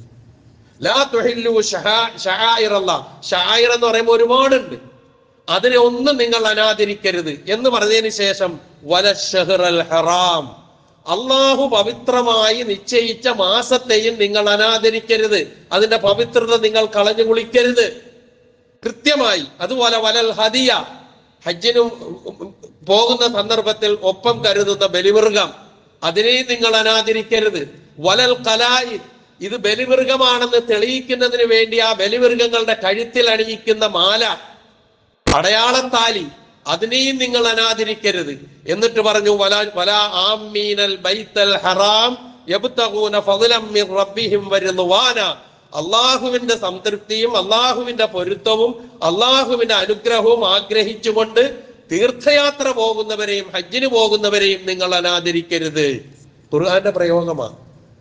Speaker 1: ലാ തുഹില്ലു ഷഹായിറല്ല ഷായിർ എന്ന് പറയുമ്പോൾ ഒരുപാടുണ്ട് അതിനെ ഒന്നും നിങ്ങൾ അനാദരിക്കരുത് എന്ന് പറഞ്ഞതിന് ശേഷം വല ഷഹ്റൽ ഹറാം അള്ളാഹു പവിത്രമായി നിശ്ചയിച്ച മാസത്തെയും നിങ്ങൾ അനാദരിക്കരുത് അതിന്റെ പവിത്രത നിങ്ങൾ കളഞ്ഞു കുളിക്കരുത് കൃത്യമായി അതുപോലെ വലൽ ഹദിയ ഹജ്ജിനും പോകുന്ന സന്ദർഭത്തിൽ ഒപ്പം കരുതുന്ന ബലിമൃഗം അതിനെയും നിങ്ങൾ അനാദരിക്കരുത് വലൽ കലായി ഇത് ബലിമൃഗമാണെന്ന് തെളിയിക്കുന്നതിന് വേണ്ടി ആ ബലിമൃഗങ്ങളുടെ കഴുത്തിൽ അണിയിക്കുന്ന മാല അടയാളത്താലി അതിനെയും നിങ്ങൾ അനാദരിക്കരുത് എന്നിട്ട് പറഞ്ഞു വല വല ആമീനൽ ബൈത്തൽ ഹറാം യബ്തഗൂന ഫദ്ലം മിൻ റബ്ബിഹിം വരിദ്വാന അള്ളാഹുവിന്റെ സംതൃപ്തിയും അള്ളാഹുവിന്റെ പൊരുത്തവും അള്ളാഹുവിന്റെ അനുഗ്രഹവും ആഗ്രഹിച്ചുകൊണ്ട് തീർത്ഥയാത്ര പോകുന്നവരെയും ഹജ്ജിന് പോകുന്നവരെയും നിങ്ങൾ അനാദരിക്കരുത് ഖുർആന്റെ പ്രയോഗമാണ്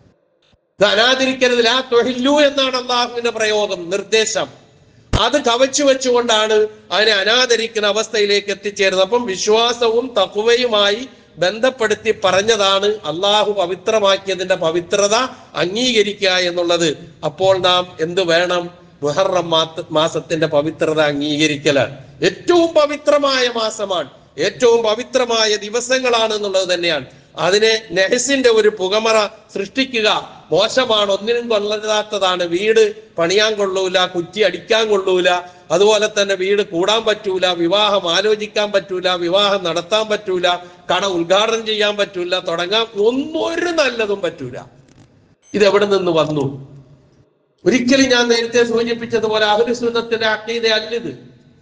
Speaker 1: ഇത് അനാദരിക്കരുത് ലാ തൊഹില്ലു എന്നാണ് അള്ളാഹുവിന്റെ പ്രയോഗം നിർദ്ദേശം അത് കവച്ചു വെച്ചുകൊണ്ടാണ് അതിനെ അനാദരിക്കുന്ന അവസ്ഥയിലേക്ക് എത്തിച്ചേരുന്നത് അപ്പം വിശ്വാസവും തക്കുവയുമായി ബന്ധപ്പെടുത്തി പറഞ്ഞതാണ് അള്ളാഹു പവിത്രമാക്കിയതിന്റെ പവിത്രത അംഗീകരിക്കുക എന്നുള്ളത് അപ്പോൾ നാം എന്ത് വേണം മുഹറം മാത്ത മാസത്തിന്റെ പവിത്രത അംഗീകരിക്കലാണ് ഏറ്റവും പവിത്രമായ മാസമാണ് ഏറ്റവും പവിത്രമായ ദിവസങ്ങളാണ് എന്നുള്ളത് തന്നെയാണ് അതിനെ നെഹസിന്റെ ഒരു പുകമറ സൃഷ്ടിക്കുക മോശമാണ് ഒന്നിനും കൊള്ളരുതാത്തതാണ് വീട് പണിയാൻ കൊള്ളൂല കുറ്റി അടിക്കാൻ കൊള്ളൂല അതുപോലെ തന്നെ വീട് കൂടാൻ പറ്റൂല വിവാഹം ആലോചിക്കാൻ പറ്റൂല വിവാഹം നടത്താൻ പറ്റൂല കട ഉദ്ഘാടനം ചെയ്യാൻ പറ്റൂല തുടങ്ങാൻ ഒന്നും ഒരു നല്ലതും പറ്റൂല ഇത് എവിടെ നിന്ന് വന്നു ഒരിക്കലും ഞാൻ നേരത്തെ സൂചിപ്പിച്ചതുപോലെ അഹുലുസുന്നത്തിന്റെ അക്കീത അല്ലിത്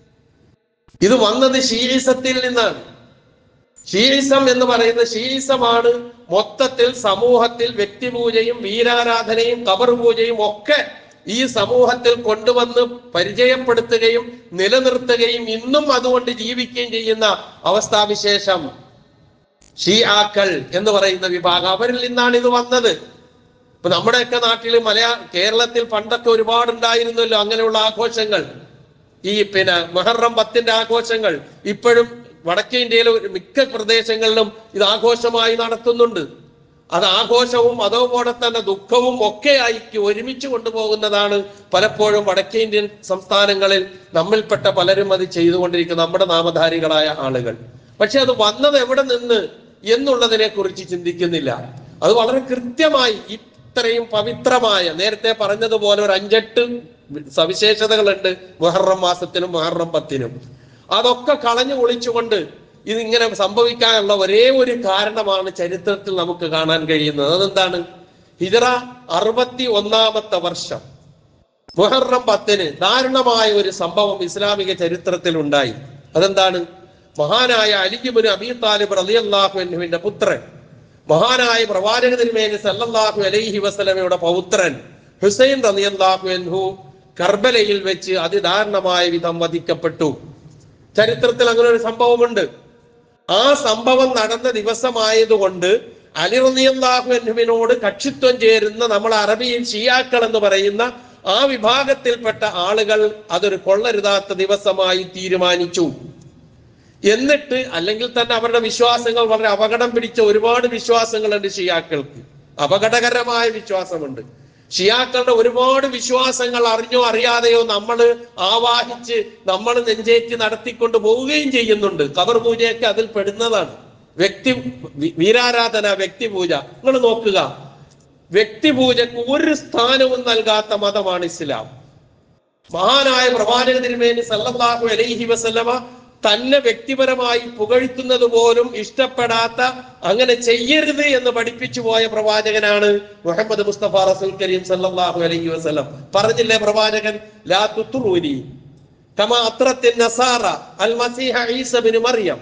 Speaker 1: ഇത് വന്നത് ഷീരിസത്തിൽ നിന്നാണ് ഷീയിസം എന്ന് പറയുന്ന ഷീയിസമാണ് മൊത്തത്തിൽ സമൂഹത്തിൽ വ്യക്തിപൂജയും വീരാരാധനയും കബർ പൂജയും ഒക്കെ ഈ സമൂഹത്തിൽ കൊണ്ടുവന്ന് പരിചയപ്പെടുത്തുകയും നിലനിർത്തുകയും ഇന്നും അതുകൊണ്ട് ജീവിക്കുകയും ചെയ്യുന്ന അവസ്ഥാവിശേഷം ഷീആക്കൾ എന്ന് പറയുന്ന വിഭാഗം അവരിൽ നിന്നാണ് ഇത് വന്നത് ഇപ്പൊ നമ്മുടെയൊക്കെ നാട്ടിൽ മലയാ കേരളത്തിൽ പണ്ടൊക്കെ ഒരുപാട് ഉണ്ടായിരുന്നല്ലോ അങ്ങനെയുള്ള ആഘോഷങ്ങൾ ഈ പിന്നെ മുഹറം പത്തിന്റെ ആഘോഷങ്ങൾ ഇപ്പോഴും വടക്കേ ഇന്ത്യയിലെ ഒരു മിക്ക പ്രദേശങ്ങളിലും ഇത് ആഘോഷമായി നടത്തുന്നുണ്ട് അത് ആഘോഷവും അതോപോലെ തന്നെ ദുഃഖവും ഒക്കെ ആയിക്ക് ഒരുമിച്ച് കൊണ്ടുപോകുന്നതാണ് പലപ്പോഴും വടക്കേ ഇന്ത്യൻ സംസ്ഥാനങ്ങളിൽ നമ്മിൽപ്പെട്ട പലരും അത് ചെയ്തുകൊണ്ടിരിക്കുന്ന നമ്മുടെ നാമധാരികളായ ആളുകൾ പക്ഷെ അത് വന്നത് എവിടെ നിന്ന് എന്നുള്ളതിനെ കുറിച്ച് ചിന്തിക്കുന്നില്ല അത് വളരെ കൃത്യമായി ഇത്രയും പവിത്രമായ നേരത്തെ പറഞ്ഞതുപോലെ ഒരു അഞ്ചെട്ട് സവിശേഷതകളുണ്ട് മുഹറം മാസത്തിനും മുഹറം പത്തിനും അതൊക്കെ കളഞ്ഞു ഒളിച്ചുകൊണ്ട് ഇതിങ്ങനെ സംഭവിക്കാനുള്ള ഒരേ ഒരു കാരണമാണ് ചരിത്രത്തിൽ നമുക്ക് കാണാൻ കഴിയുന്നത് അതെന്താണ് ഹിജറ അറുപത്തി ഒന്നാമത്തെ വർഷം മുഹറം പത്തിന് ദാരുണമായ ഒരു സംഭവം ഇസ്ലാമിക ചരിത്രത്തിൽ ഉണ്ടായി അതെന്താണ് മഹാനായ അലിജുബിന് അബി താലിബ് റളിയല്ലാഹുവിന്റെ പുത്രൻ മഹാനായ പ്രവാചക തിരുമേനി സല്ലല്ലാഹു അലൈഹി വസല്ലമയുടെ പൗത്രൻ ഹുസൈൻ റളിയല്ലാഹു അൻഹു കർബലയിൽ വെച്ച് അതിദാരുണമായ വിധം വധിക്കപ്പെട്ടു ചരിത്രത്തിൽ അങ്ങനെ ഒരു സംഭവമുണ്ട് ആ സംഭവം നടന്ന ദിവസമായതുകൊണ്ട് അലി റളിയല്ലാഹു അൻഹുവിനോട് കക്ഷിത്വം ചേരുന്ന നമ്മൾ അറബിയിൽ ഷിയാക്കൾ എന്ന് പറയുന്ന ആ വിഭാഗത്തിൽപ്പെട്ട ആളുകൾ അതൊരു കൊള്ളരുതാത്ത ദിവസമായി തീരുമാനിച്ചു എന്നിട്ട് അല്ലെങ്കിൽ തന്നെ അവരുടെ വിശ്വാസങ്ങൾ വളരെ അപകടം പിടിച്ച ഒരുപാട് വിശ്വാസങ്ങളുണ്ട് ഷിയാക്കൾക്ക് അപകടകരമായ വിശ്വാസമുണ്ട് ഷിയാക്കളുടെ ഒരുപാട് വിശ്വാസങ്ങൾ അറിഞ്ഞോ അറിയാതെയോ നമ്മൾ ആവാഹിച്ച് നമ്മൾ നെഞ്ചേറ്റി നടത്തിക്കൊണ്ട് പോവുകയും ചെയ്യുന്നുണ്ട് കബർ പൂജയൊക്കെ അതിൽ പെടുന്നതാണ് വ്യക്തി വി- വീരാരാധന വ്യക്തിപൂജ നിങ്ങൾ നോക്കുക വ്യക്തിപൂജക്ക് ഒരു സ്ഥാനവും നൽകാത്ത മതമാണ് ഇസ്ലാം മഹാനായ പ്രവാചക തിരുമേനി സല്ലല്ലാഹു അലൈഹി വസല്ലമ തന്നെ വ്യക്തിപരമായി പുകഴ്ത്തുന്നത് പോലും ഇഷ്ടപ്പെടാത്ത അങ്ങനെ ചെയ്യരുത് എന്ന് പഠിപ്പിച്ചു പോയ പ്രവാചകനാണ് മുഹമ്മദ് മുസ്തഫ റസൂൽ കരീം സല്ലല്ലാഹു അലൈഹി വസല്ലം പറഞ്ഞില്ലേ പ്രവാചകൻ ലാ തുത്തുറൂനി കമാ അത്രത്തിൻ നസാറ അൽ മസീഹ ഈസ ബിൻ മറിയം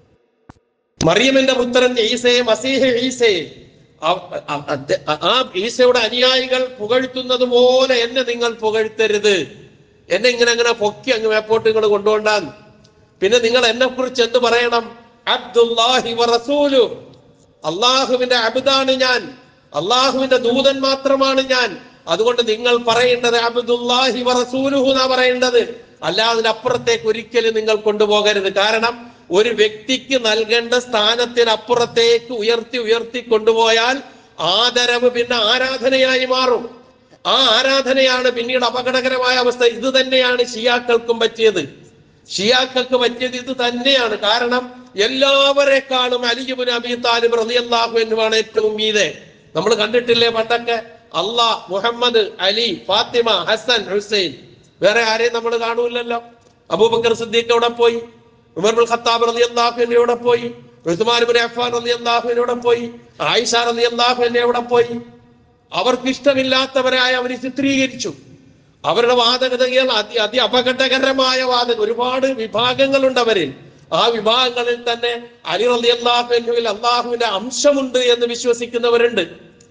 Speaker 1: മറിയമിന്റെ പുത്രൻ ഈസയെ മസീഹ് ഈസയെ ആ- ആ- അദ്ദേ- ആ ഈസയുടെ അനുയായികൾ പുകഴ്ത്തുന്നത് പോലെ എന്നെ നിങ്ങൾ പുകഴ്ത്തരുത് എന്നെ ഇങ്ങനെ അങ്ങനെ പൊക്കി അങ്ങ് മേപ്പോട്ട് നിങ്ങൾ കൊണ്ടുപോണ്ടാന്ന് പിന്നെ നിങ്ങൾ എന്നെ കുറിച്ച് എന്ത് പറയണം അബ്ദുല്ലാഹി വറസൂലു അള്ളാഹുവിന്റെ അബുദാണ് ഞാൻ അള്ളാഹുവിന്റെ ദൂതൻ മാത്രമാണ് ഞാൻ അതുകൊണ്ട് നിങ്ങൾ പറയേണ്ടത് അബ്ദുല്ലാഹി വറസൂലുഹു എന്നാ പറയേണ്ടത് അല്ലാതെ അതിനപ്പുറത്തേക്ക് ഒരിക്കലും നിങ്ങൾ കൊണ്ടുപോകരുത് കാരണം ഒരു വ്യക്തിക്ക് നൽകേണ്ട സ്ഥാനത്തിനപ്പുറത്തേക്ക് ഉയർത്തി ഉയർത്തി കൊണ്ടുപോയാൽ ആദരവ് പിന്നെ ആരാധനയായി മാറും ആ ആരാധനയാണ് പിന്നീട് അപകടകരമായ അവസ്ഥ ഇത് തന്നെയാണ് ഷിയാക്കൾക്കും പറ്റിയത് ഷിയാക്കൾക്ക് പറ്റിയത് ഇത് തന്നെയാണ് കാരണം എല്ലാവരെക്കാളും അലിജുബിൻ അബി താലിബ് റളിയല്ലാഹു അൻഹുവാണ് ഏറ്റവും മീതെ നമ്മൾ കണ്ടിട്ടില്ലേ പണ്ടൊക്കെ അള്ളാഹ് മുഹമ്മദ് അലി ഫാത്തിമ ഹസൻ ഹുസൈൻ വേറെ ആരെയും നമ്മൾ കാണൂലല്ലോ അബൂബക്കർ സിദ്ദീഖ് എവിടെ പോയി ഉമർ ബിൻ ഖത്താബ് റളിയല്ലാഹു അൻഹു എവിടെ പോയി ഉസ്മാൻ ബിൻ അഫ്ഫാൻ റളിയല്ലാഹു അൻഹു എവിടെ പോയി ആയിഷ റളിയല്ലാഹു അൻഹു എവിടെ പോയി അവർക്ക് ഇഷ്ടമില്ലാത്തവരായി അവർ ചിത്രീകരിച്ചു അവരുടെ വാദഗതകൾ അതി അതി അപകടകരമായ വാദം ഒരുപാട് വിഭാഗങ്ങളുണ്ട് അവരിൽ ആ വിഭാഗങ്ങളിൽ തന്നെ അലി റലി അള്ളാഹുവിൽ അള്ളാഹുവിന്റെ അംശമുണ്ട് എന്ന് വിശ്വസിക്കുന്നവരുണ്ട്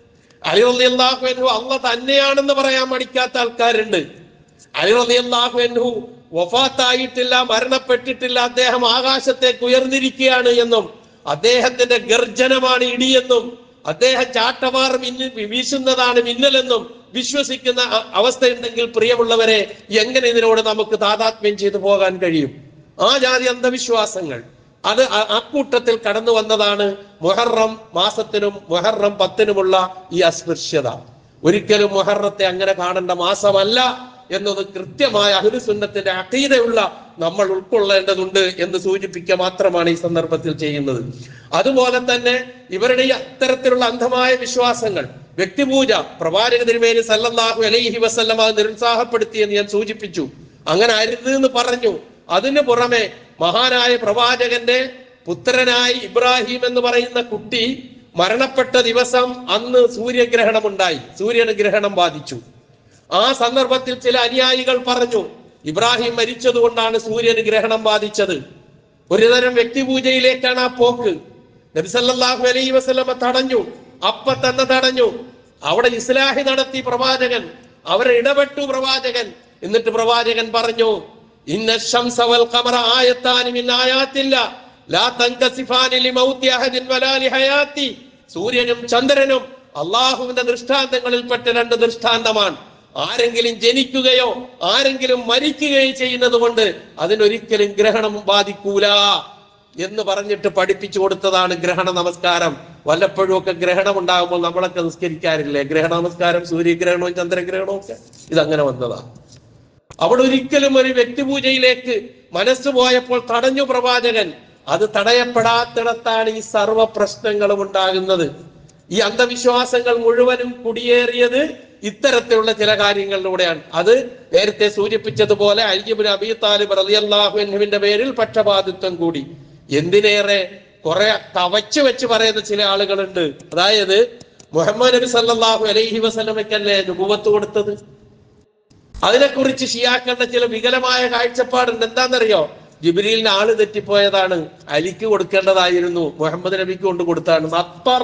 Speaker 1: അലി റലി അള്ളാഹുവിനു അള്ള തന്നെയാണെന്ന് പറയാൻ മടിക്കാത്ത ആൾക്കാരുണ്ട് അലി റലി അള്ളാഹുവിനു വഫാത്തായിട്ടില്ല മരണപ്പെട്ടിട്ടില്ല അദ്ദേഹം ആകാശത്തേക്ക് ഉയർന്നിരിക്കുകയാണ് എന്നും അദ്ദേഹത്തിന്റെ ഗർജനമാണ് ഇടിയെന്നും അദ്ദേഹം ചാട്ടവാർ മിന്നി വീശുന്നതാണ് മിന്നലെന്നും വിശ്വസിക്കുന്ന അ- അവസ്ഥയുണ്ടെങ്കിൽ പ്രിയമുള്ളവരെ എങ്ങനെ ഇതിനോട് നമുക്ക് താതാത്മ്യം ചെയ്തു പോകാൻ കഴിയും ആ ജാതി അന്ധവിശ്വാസങ്ങൾ അത് അ- അക്കൂട്ടത്തിൽ കടന്നു വന്നതാണ് മുഹറം മാസത്തിനും മുഹറം പത്തിനുമുള്ള ഈ അസ്പൃശ്യത ഒരിക്കലും മുഹറത്തെ അങ്ങനെ കാണേണ്ട മാസമല്ല എന്നത് കൃത്യമായ അഹുസുന്നത്തിന്റെ അഖീദയുള്ള നമ്മൾ ഉൾക്കൊള്ളേണ്ടതുണ്ട് എന്ന് സൂചിപ്പിക്കുക മാത്രമാണ് ഈ സന്ദർഭത്തിൽ ചെയ്യുന്നത് അതുപോലെ തന്നെ ഇവരുടെ ഈ അത്തരത്തിലുള്ള അന്ധമായ വിശ്വാസങ്ങൾ വ്യക്തിപൂജ പ്രവാചക തിരുമേനി സല്ലല്ലാഹു അലൈഹി വസല്ലം അത് നിരുത്സാഹപ്പെടുത്തി എന്ന് ഞാൻ സൂചിപ്പിച്ചു അങ്ങനെ അരുത് എന്ന് പറഞ്ഞു അതിനു പുറമെ മഹാനായ പ്രവാചകന്റെ പുത്രനായി ഇബ്രാഹിം എന്ന് പറയുന്ന കുട്ടി മരണപ്പെട്ട ദിവസം അന്ന് സൂര്യഗ്രഹണം ഉണ്ടായി സൂര്യന് ഗ്രഹണം ബാധിച്ചു ആ സന്ദർഭത്തിൽ ചില അനുയായികൾ പറഞ്ഞു ഇബ്രാഹിം മരിച്ചതുകൊണ്ടാണ് സൂര്യന് ഗ്രഹണം ബാധിച്ചത് ഒരുതരം വ്യക്തിപൂജയിലേക്കാണ് ആ പോക്ക് നബിസല്ലാഹു അലൈഹി വസല്ലമ തടഞ്ഞു അപ്പ തന്നെ തടഞ്ഞു അവിടെ ഇസ്ലാഹി നടത്തി പ്രവാചകൻ അവരെ ഇടപെട്ടു പ്രവാചകൻ എന്നിട്ട് പ്രവാചകൻ പറഞ്ഞു ഇന്ന ശംസ വൽ ഖമറ ആയത്താനി മിൻ ആയാത്തില്ല ലാ തൻകസിഫാനി ലിമൗതി അഹദിൻ വലാ ലിഹയാത്തി സൂര്യനും ചന്ദ്രനും അള്ളാഹുവിന്റെ ദൃഷ്ടാന്തങ്ങളിൽപ്പെട്ട രണ്ട് ദൃഷ്ടാന്തമാണ് ആരെങ്കിലും ജനിക്കുകയോ ആരെങ്കിലും മരിക്കുകയോ ചെയ്യുന്നത് കൊണ്ട് അതിനൊരിക്കലും ഗ്രഹണം ബാധിക്കൂല എന്ന് പറഞ്ഞിട്ട് പഠിപ്പിച്ചു കൊടുത്തതാണ് ഗ്രഹണ നമസ്കാരം വല്ലപ്പോഴും ഒക്കെ ഗ്രഹണം ഉണ്ടാകുമ്പോൾ നമ്മളൊക്കെ നിസ്കരിക്കാറില്ലേ ഗ്രഹണ നമസ്കാരം സൂര്യഗ്രഹണവും ചന്ദ്രഗ്രഹണവും ഒക്കെ ഇതങ്ങനെ വന്നതാണ് അവിടെ ഒരിക്കലും ഒരു വ്യക്തിപൂജയിലേക്ക് മനസ്സ് പോയപ്പോൾ തടഞ്ഞു പ്രവാചകൻ അത് തടയപ്പെടാത്തിടത്താണ് ഈ സർവ പ്രശ്നങ്ങളും ഉണ്ടാകുന്നത് ഈ അന്ധവിശ്വാസങ്ങൾ മുഴുവനും കുടിയേറിയത് ഇത്തരത്തിലുള്ള ചില കാര്യങ്ങളിലൂടെയാണ് അത് നേരത്തെ സൂചിപ്പിച്ചതുപോലെ അയ്യബിൻ അബി താലിബ് റളിയല്ലാഹുവിന്റെ പേരിൽ പക്ഷപാതിത്വം കൂടി എന്തിനേറെ കുറെ കവച്ചു വെച്ച് പറയുന്ന ചില ആളുകളുണ്ട് അതായത് മുഹമ്മദ് നബി സല്ലല്ലാഹു അലൈഹി വസല്ലമയ്ക്കല്ലേ നുബുവത്ത് കൊടുത്തത് അതിനെക്കുറിച്ച് ഷിയാക്കളുടെ ചില വികലമായ കാഴ്ചപ്പാടുണ്ട് എന്താണെന്നറിയോ ജിബ്രീലിന് ആള് തെറ്റിപ്പോയതാണ് അലിക്ക് കൊടുക്കേണ്ടതായിരുന്നു മുഹമ്മദ് നബിക്ക് കൊണ്ട് കൊടുത്താണ് അത്ര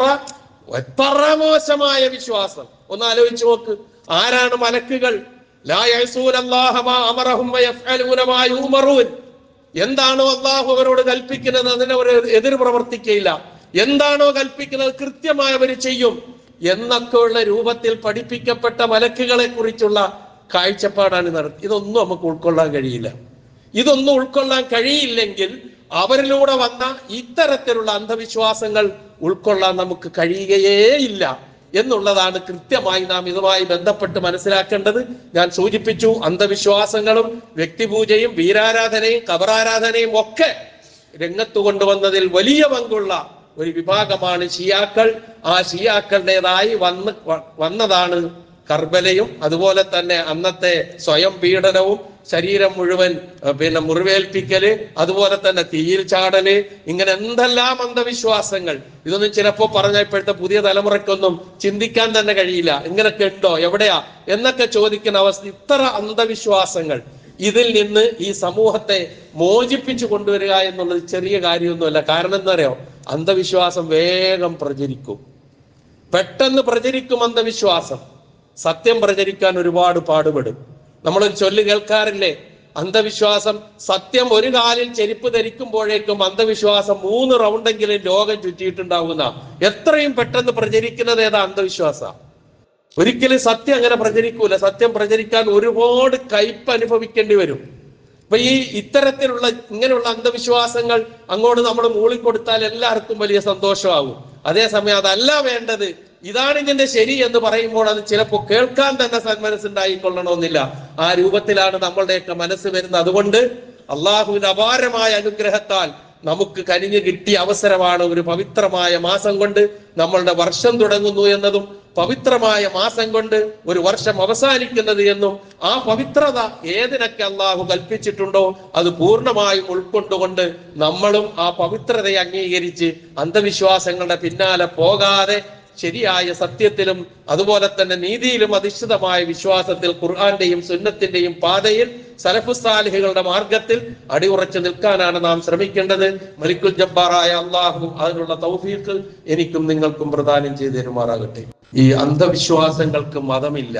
Speaker 1: എത്ര മോശമായ വിശ്വാസം ഒന്ന് ആലോചിച്ച് നോക്ക് ആരാണ് മലക്കുകൾ ലാ യഅ്സൂന അല്ലാഹ മാ അമറഹും വയഫ്അലൂന മാ യൂമറൂൻ എന്താണോ അള്ളാഹു അവരോട് കൽപ്പിക്കുന്നത് അതിനെ അവർ എതിർ പ്രവർത്തിക്കയില്ല എന്താണോ കൽപ്പിക്കുന്നത് കൃത്യമായി അവർ ചെയ്യും എന്നൊക്കെയുള്ള രൂപത്തിൽ പഠിപ്പിക്കപ്പെട്ട മലക്കുകളെ കുറിച്ചുള്ള കാഴ്ചപ്പാടാണ് നടത്തി ഇതൊന്നും നമുക്ക് ഉൾക്കൊള്ളാൻ കഴിയില്ല ഇതൊന്നും ഉൾക്കൊള്ളാൻ കഴിയില്ലെങ്കിൽ അവരിലൂടെ വന്ന ഇത്തരത്തിലുള്ള അന്ധവിശ്വാസങ്ങൾ ഉൾക്കൊള്ളാൻ നമുക്ക് കഴിയുകയേ ഇല്ല എന്നുള്ളതാണ് കൃത്യമായി നാം ഇതുമായി ബന്ധപ്പെട്ട് മനസ്സിലാക്കേണ്ടത് ഞാൻ സൂചിപ്പിച്ചു അന്ധവിശ്വാസങ്ങളും വ്യക്തിപൂജയും വീരാരാധനയും കബറാരാധനയും ഒക്കെ രംഗത്ത് കൊണ്ടുവന്നതിൽ വലിയ പങ്കുള്ള ഒരു വിഭാഗമാണ് ഷിയാക്കൾ ആ ഷിയാക്കളുടേതായി വന്ന് വ- വന്നതാണ് കർബലയും അതുപോലെ തന്നെ അന്നത്തെ സ്വയം പീഡനവും ശരീരം മുഴുവൻ അഹ് പിന്നെ മുറിവേൽപ്പിക്കല് അതുപോലെ തന്നെ തീയിൽ ചാടല് ഇങ്ങനെ എന്തെല്ലാം അന്ധവിശ്വാസങ്ങൾ ഇതൊന്നും ചിലപ്പോ പറഞ്ഞ ഇപ്പോഴത്തെ പുതിയ തലമുറയ്ക്കൊന്നും ചിന്തിക്കാൻ തന്നെ കഴിയില്ല ഇങ്ങനൊക്കെ ഉണ്ടോ എവിടെയാ എന്നൊക്കെ ചോദിക്കുന്ന അവസ്ഥ ഇത്ര അന്ധവിശ്വാസങ്ങൾ ഇതിൽ നിന്ന് ഈ സമൂഹത്തെ മോചിപ്പിച്ചു കൊണ്ടുവരിക എന്നുള്ളത് ചെറിയ കാര്യമൊന്നുമല്ല കാരണം എന്താ അറിയോ അന്ധവിശ്വാസം വേഗം പ്രചരിക്കും പെട്ടെന്ന് പ്രചരിക്കും അന്ധവിശ്വാസം സത്യം പ്രചരിക്കാൻ ഒരുപാട് പാടുപെടും നമ്മളൊരു ചൊല്ല് കേൾക്കാറില്ലേ അന്ധവിശ്വാസം സത്യം ഒരു കാലിൽ ചെരുപ്പ് ധരിക്കുമ്പോഴേക്കും അന്ധവിശ്വാസം മൂന്ന് റൗണ്ടെങ്കിലും ലോകം ചുറ്റിയിട്ടുണ്ടാവുന്ന എത്രയും പെട്ടെന്ന് പ്രചരിക്കുന്നത് ഏതാ അന്ധവിശ്വാസ ഒരിക്കലും സത്യം അങ്ങനെ പ്രചരിക്കൂല സത്യം പ്രചരിക്കാൻ ഒരുപാട് കയ്പ് അനുഭവിക്കേണ്ടി വരും അപ്പൊ ഈ ഇത്തരത്തിലുള്ള ഇങ്ങനെയുള്ള അന്ധവിശ്വാസങ്ങൾ അങ്ങോട്ട് നമ്മൾ മൂളിക്കൊടുത്താൽ എല്ലാവർക്കും വലിയ സന്തോഷമാകും അതേസമയം അതല്ല വേണ്ടത് ഇതാണ് ഇതിന്റെ ശരി എന്ന് പറയുമ്പോൾ അത് ചിലപ്പോൾ കേൾക്കാൻ തന്നെ സന്മനസ്സുണ്ടായിക്കൊള്ളണമെന്നില്ല ആ രൂപത്തിലാണ് നമ്മളുടെയൊക്കെ മനസ്സ് വരുന്നത് അതുകൊണ്ട് അള്ളാഹുവിന്റെ അപാരമായ അനുഗ്രഹത്താൽ നമുക്ക് കനിഞ്ഞു കിട്ടിയ അവസരമാണ് ഒരു പവിത്രമായ മാസം കൊണ്ട് നമ്മളുടെ വർഷം തുടങ്ങുന്നു എന്നതും പവിത്രമായ മാസം കൊണ്ട് ഒരു വർഷം അവസാനിക്കുന്നത് എന്നും ആ പവിത്രത ഏതിനൊക്കെ അള്ളാഹു കൽപ്പിച്ചിട്ടുണ്ടോ അത് പൂർണ്ണമായും ഉൾക്കൊണ്ടുകൊണ്ട് നമ്മളും ആ പവിത്രതയെ അംഗീകരിച്ച് അന്ധവിശ്വാസങ്ങളുടെ പിന്നാലെ പോകാതെ ശരിയായ സത്യത്തിലും അതുപോലെ തന്നെ നീതിയിലും അധിഷ്ഠിതമായ വിശ്വാസത്തിൽ ഖുർആന്റെയും സുന്നത്തിന്റെയും പാതയിൽ സലഫുസാലിഹികളുടെ മാർഗത്തിൽ അടിയുറച്ചു നിൽക്കാനാണ് നാം ശ്രമിക്കേണ്ടത് മലിക്കുൽ ജബ്ബാറായ അള്ളാഹു അതിനുള്ള തൗഫീഖ് എനിക്കും നിങ്ങൾക്കും പ്രദാനം ചെയ്തു തരുമാറാകട്ടെ ഈ അന്ധവിശ്വാസങ്ങൾക്ക് മതമില്ല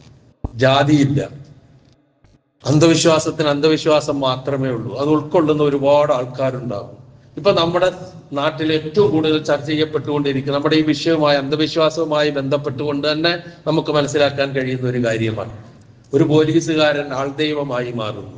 Speaker 1: ജാതിയില്ല അന്ധവിശ്വാസത്തിന് അന്ധവിശ്വാസം മാത്രമേ ഉള്ളൂ അത് ഉൾക്കൊള്ളുന്ന ഒരുപാട് ആൾക്കാരുണ്ടാകും ഇപ്പൊ നമ്മുടെ നാട്ടിൽ ഏറ്റവും കൂടുതൽ ചർച്ച ചെയ്യപ്പെട്ടുകൊണ്ടിരിക്കുന്ന നമ്മുടെ ഈ വിഷയവുമായി അന്ധവിശ്വാസവുമായി ബന്ധപ്പെട്ടുകൊണ്ട് തന്നെ നമുക്ക് മനസ്സിലാക്കാൻ കഴിയുന്ന ഒരു കാര്യമാണ് ഒരു പോലീസുകാരൻ ആൾദൈവമായി മാറുന്നു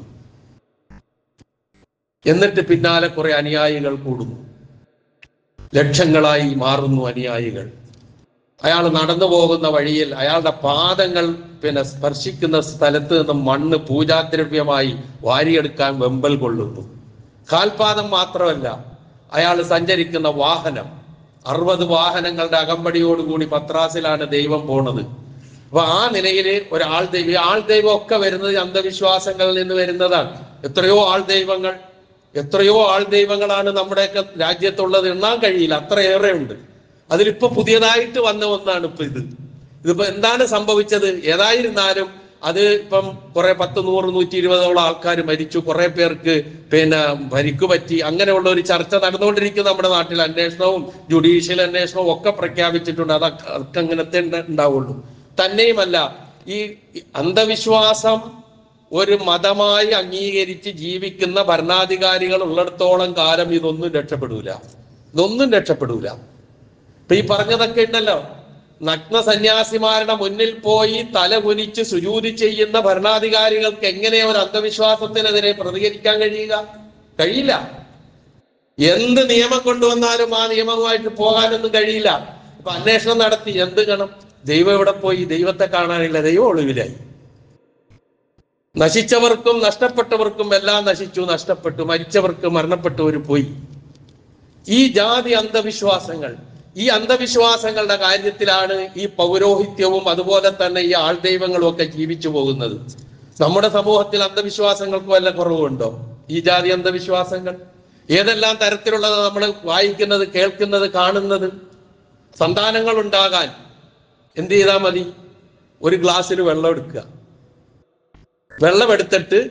Speaker 1: എന്നിട്ട് പിന്നാലെ കുറെ അനുയായികൾ കൂടുന്നു ലക്ഷങ്ങളായി മാറുന്നു അനുയായികൾ അയാൾ നടന്നു പോകുന്ന വഴിയിൽ അയാളുടെ പാദങ്ങൾ പിന്നെ സ്പർശിക്കുന്ന സ്ഥലത്ത് നിന്ന് മണ്ണ് പൂജാദ്രവ്യമായി വാരിയെടുക്കാൻ വെമ്പൽ കൊള്ളുന്നു കാൽപാദം മാത്രമല്ല അയാൾ സഞ്ചരിക്കുന്ന വാഹനം അറുപത് വാഹനങ്ങളുടെ അകമ്പടിയോടുകൂടി പത്രാസിലാണ് ദൈവം പോണത് അപ്പൊ ആ നിലയിൽ ഒരാൾ ദൈവം ഈ ആൾ ദൈവം ഒക്കെ വരുന്നത് അന്ധവിശ്വാസങ്ങളിൽ നിന്ന് വരുന്നതാണ് എത്രയോ ആൾ ദൈവങ്ങൾ എത്രയോ ആൾ ദൈവങ്ങളാണ് നമ്മുടെയൊക്കെ രാജ്യത്തുള്ളത് എണ്ണാൻ കഴിയില്ല അത്രയേറെ ഉണ്ട് അതിലിപ്പോ പുതിയതായിട്ട് വന്ന ഒന്നാണ് ഇപ്പൊ ഇത് ഇതിപ്പോ എന്താണ് സംഭവിച്ചത് ഏതായിരുന്നാലും അത് ഇപ്പം കുറെ പത്ത് നൂറ് നൂറ്റി ഇരുപതോളം ആൾക്കാർ മരിച്ചു കുറെ പേർക്ക് പിന്നെ പരിക്ക് പറ്റി അങ്ങനെയുള്ള ഒരു ചർച്ച നടന്നുകൊണ്ടിരിക്കുന്ന നമ്മുടെ നാട്ടിൽ അന്വേഷണവും ജുഡീഷ്യൽ അന്വേഷണവും ഒക്കെ പ്രഖ്യാപിച്ചിട്ടുണ്ട് അതൊക്കെ അതൊക്കെ അങ്ങനത്തെ ഉണ്ട- ഉണ്ടാവുള്ളൂ തന്നെയുമല്ല ഈ അന്ധവിശ്വാസം ഒരു മതമായി അംഗീകരിച്ച് ജീവിക്കുന്ന ഭരണാധികാരികൾ ഉള്ളിടത്തോളം കാലം ഇതൊന്നും രക്ഷപ്പെടൂല ഇതൊന്നും രക്ഷപ്പെടൂല ഇപ്പൊ ഈ പറഞ്ഞതൊക്കെ ഉണ്ടല്ലോ നഗ്ന സന്യാസിമാരുടെ മുന്നിൽ പോയി തല കുനിച്ച് സുജൂതി ചെയ്യുന്ന ഭരണാധികാരികൾക്ക് എങ്ങനെ ഒരു അന്ധവിശ്വാസത്തിനെതിരെ പ്രതികരിക്കാൻ കഴിയുക കഴിയില്ല എന്ത് നിയമം കൊണ്ടുവന്നാലും ആ നിയമവുമായിട്ട് പോകാനൊന്നും കഴിയില്ല ഇപ്പൊ അന്വേഷണം നടത്തി എന്ത് കാണും ദൈവം എവിടെ പോയി ദൈവത്തെ കാണാനില്ല ദൈവം ഒളിവിലായി നശിച്ചവർക്കും നഷ്ടപ്പെട്ടവർക്കും എല്ലാം നശിച്ചു നഷ്ടപ്പെട്ടു മരിച്ചവർക്ക് മരണപ്പെട്ടവർ പോയി ഈ ജാതി അന്ധവിശ്വാസങ്ങൾ ഈ അന്ധവിശ്വാസങ്ങളുടെ കാര്യത്തിലാണ് ഈ പൗരോഹിത്യവും അതുപോലെ തന്നെ ഈ ആൾദൈവങ്ങളും ഒക്കെ ജീവിച്ചു പോകുന്നത് നമ്മുടെ സമൂഹത്തിൽ അന്ധവിശ്വാസങ്ങൾക്ക് വല്ല കുറവുണ്ടോ ഈ ജാതി അന്ധവിശ്വാസങ്ങൾ ഏതെല്ലാം തരത്തിലുള്ളത് നമ്മൾ വായിക്കുന്നത് കേൾക്കുന്നത് കാണുന്നത് സന്താനങ്ങൾ ഉണ്ടാകാൻ എന്ത് ചെയ്താൽ മതി ഒരു ഗ്ലാസ്സിൽ വെള്ളം എടുക്കുക വെള്ളം എടുത്തിട്ട്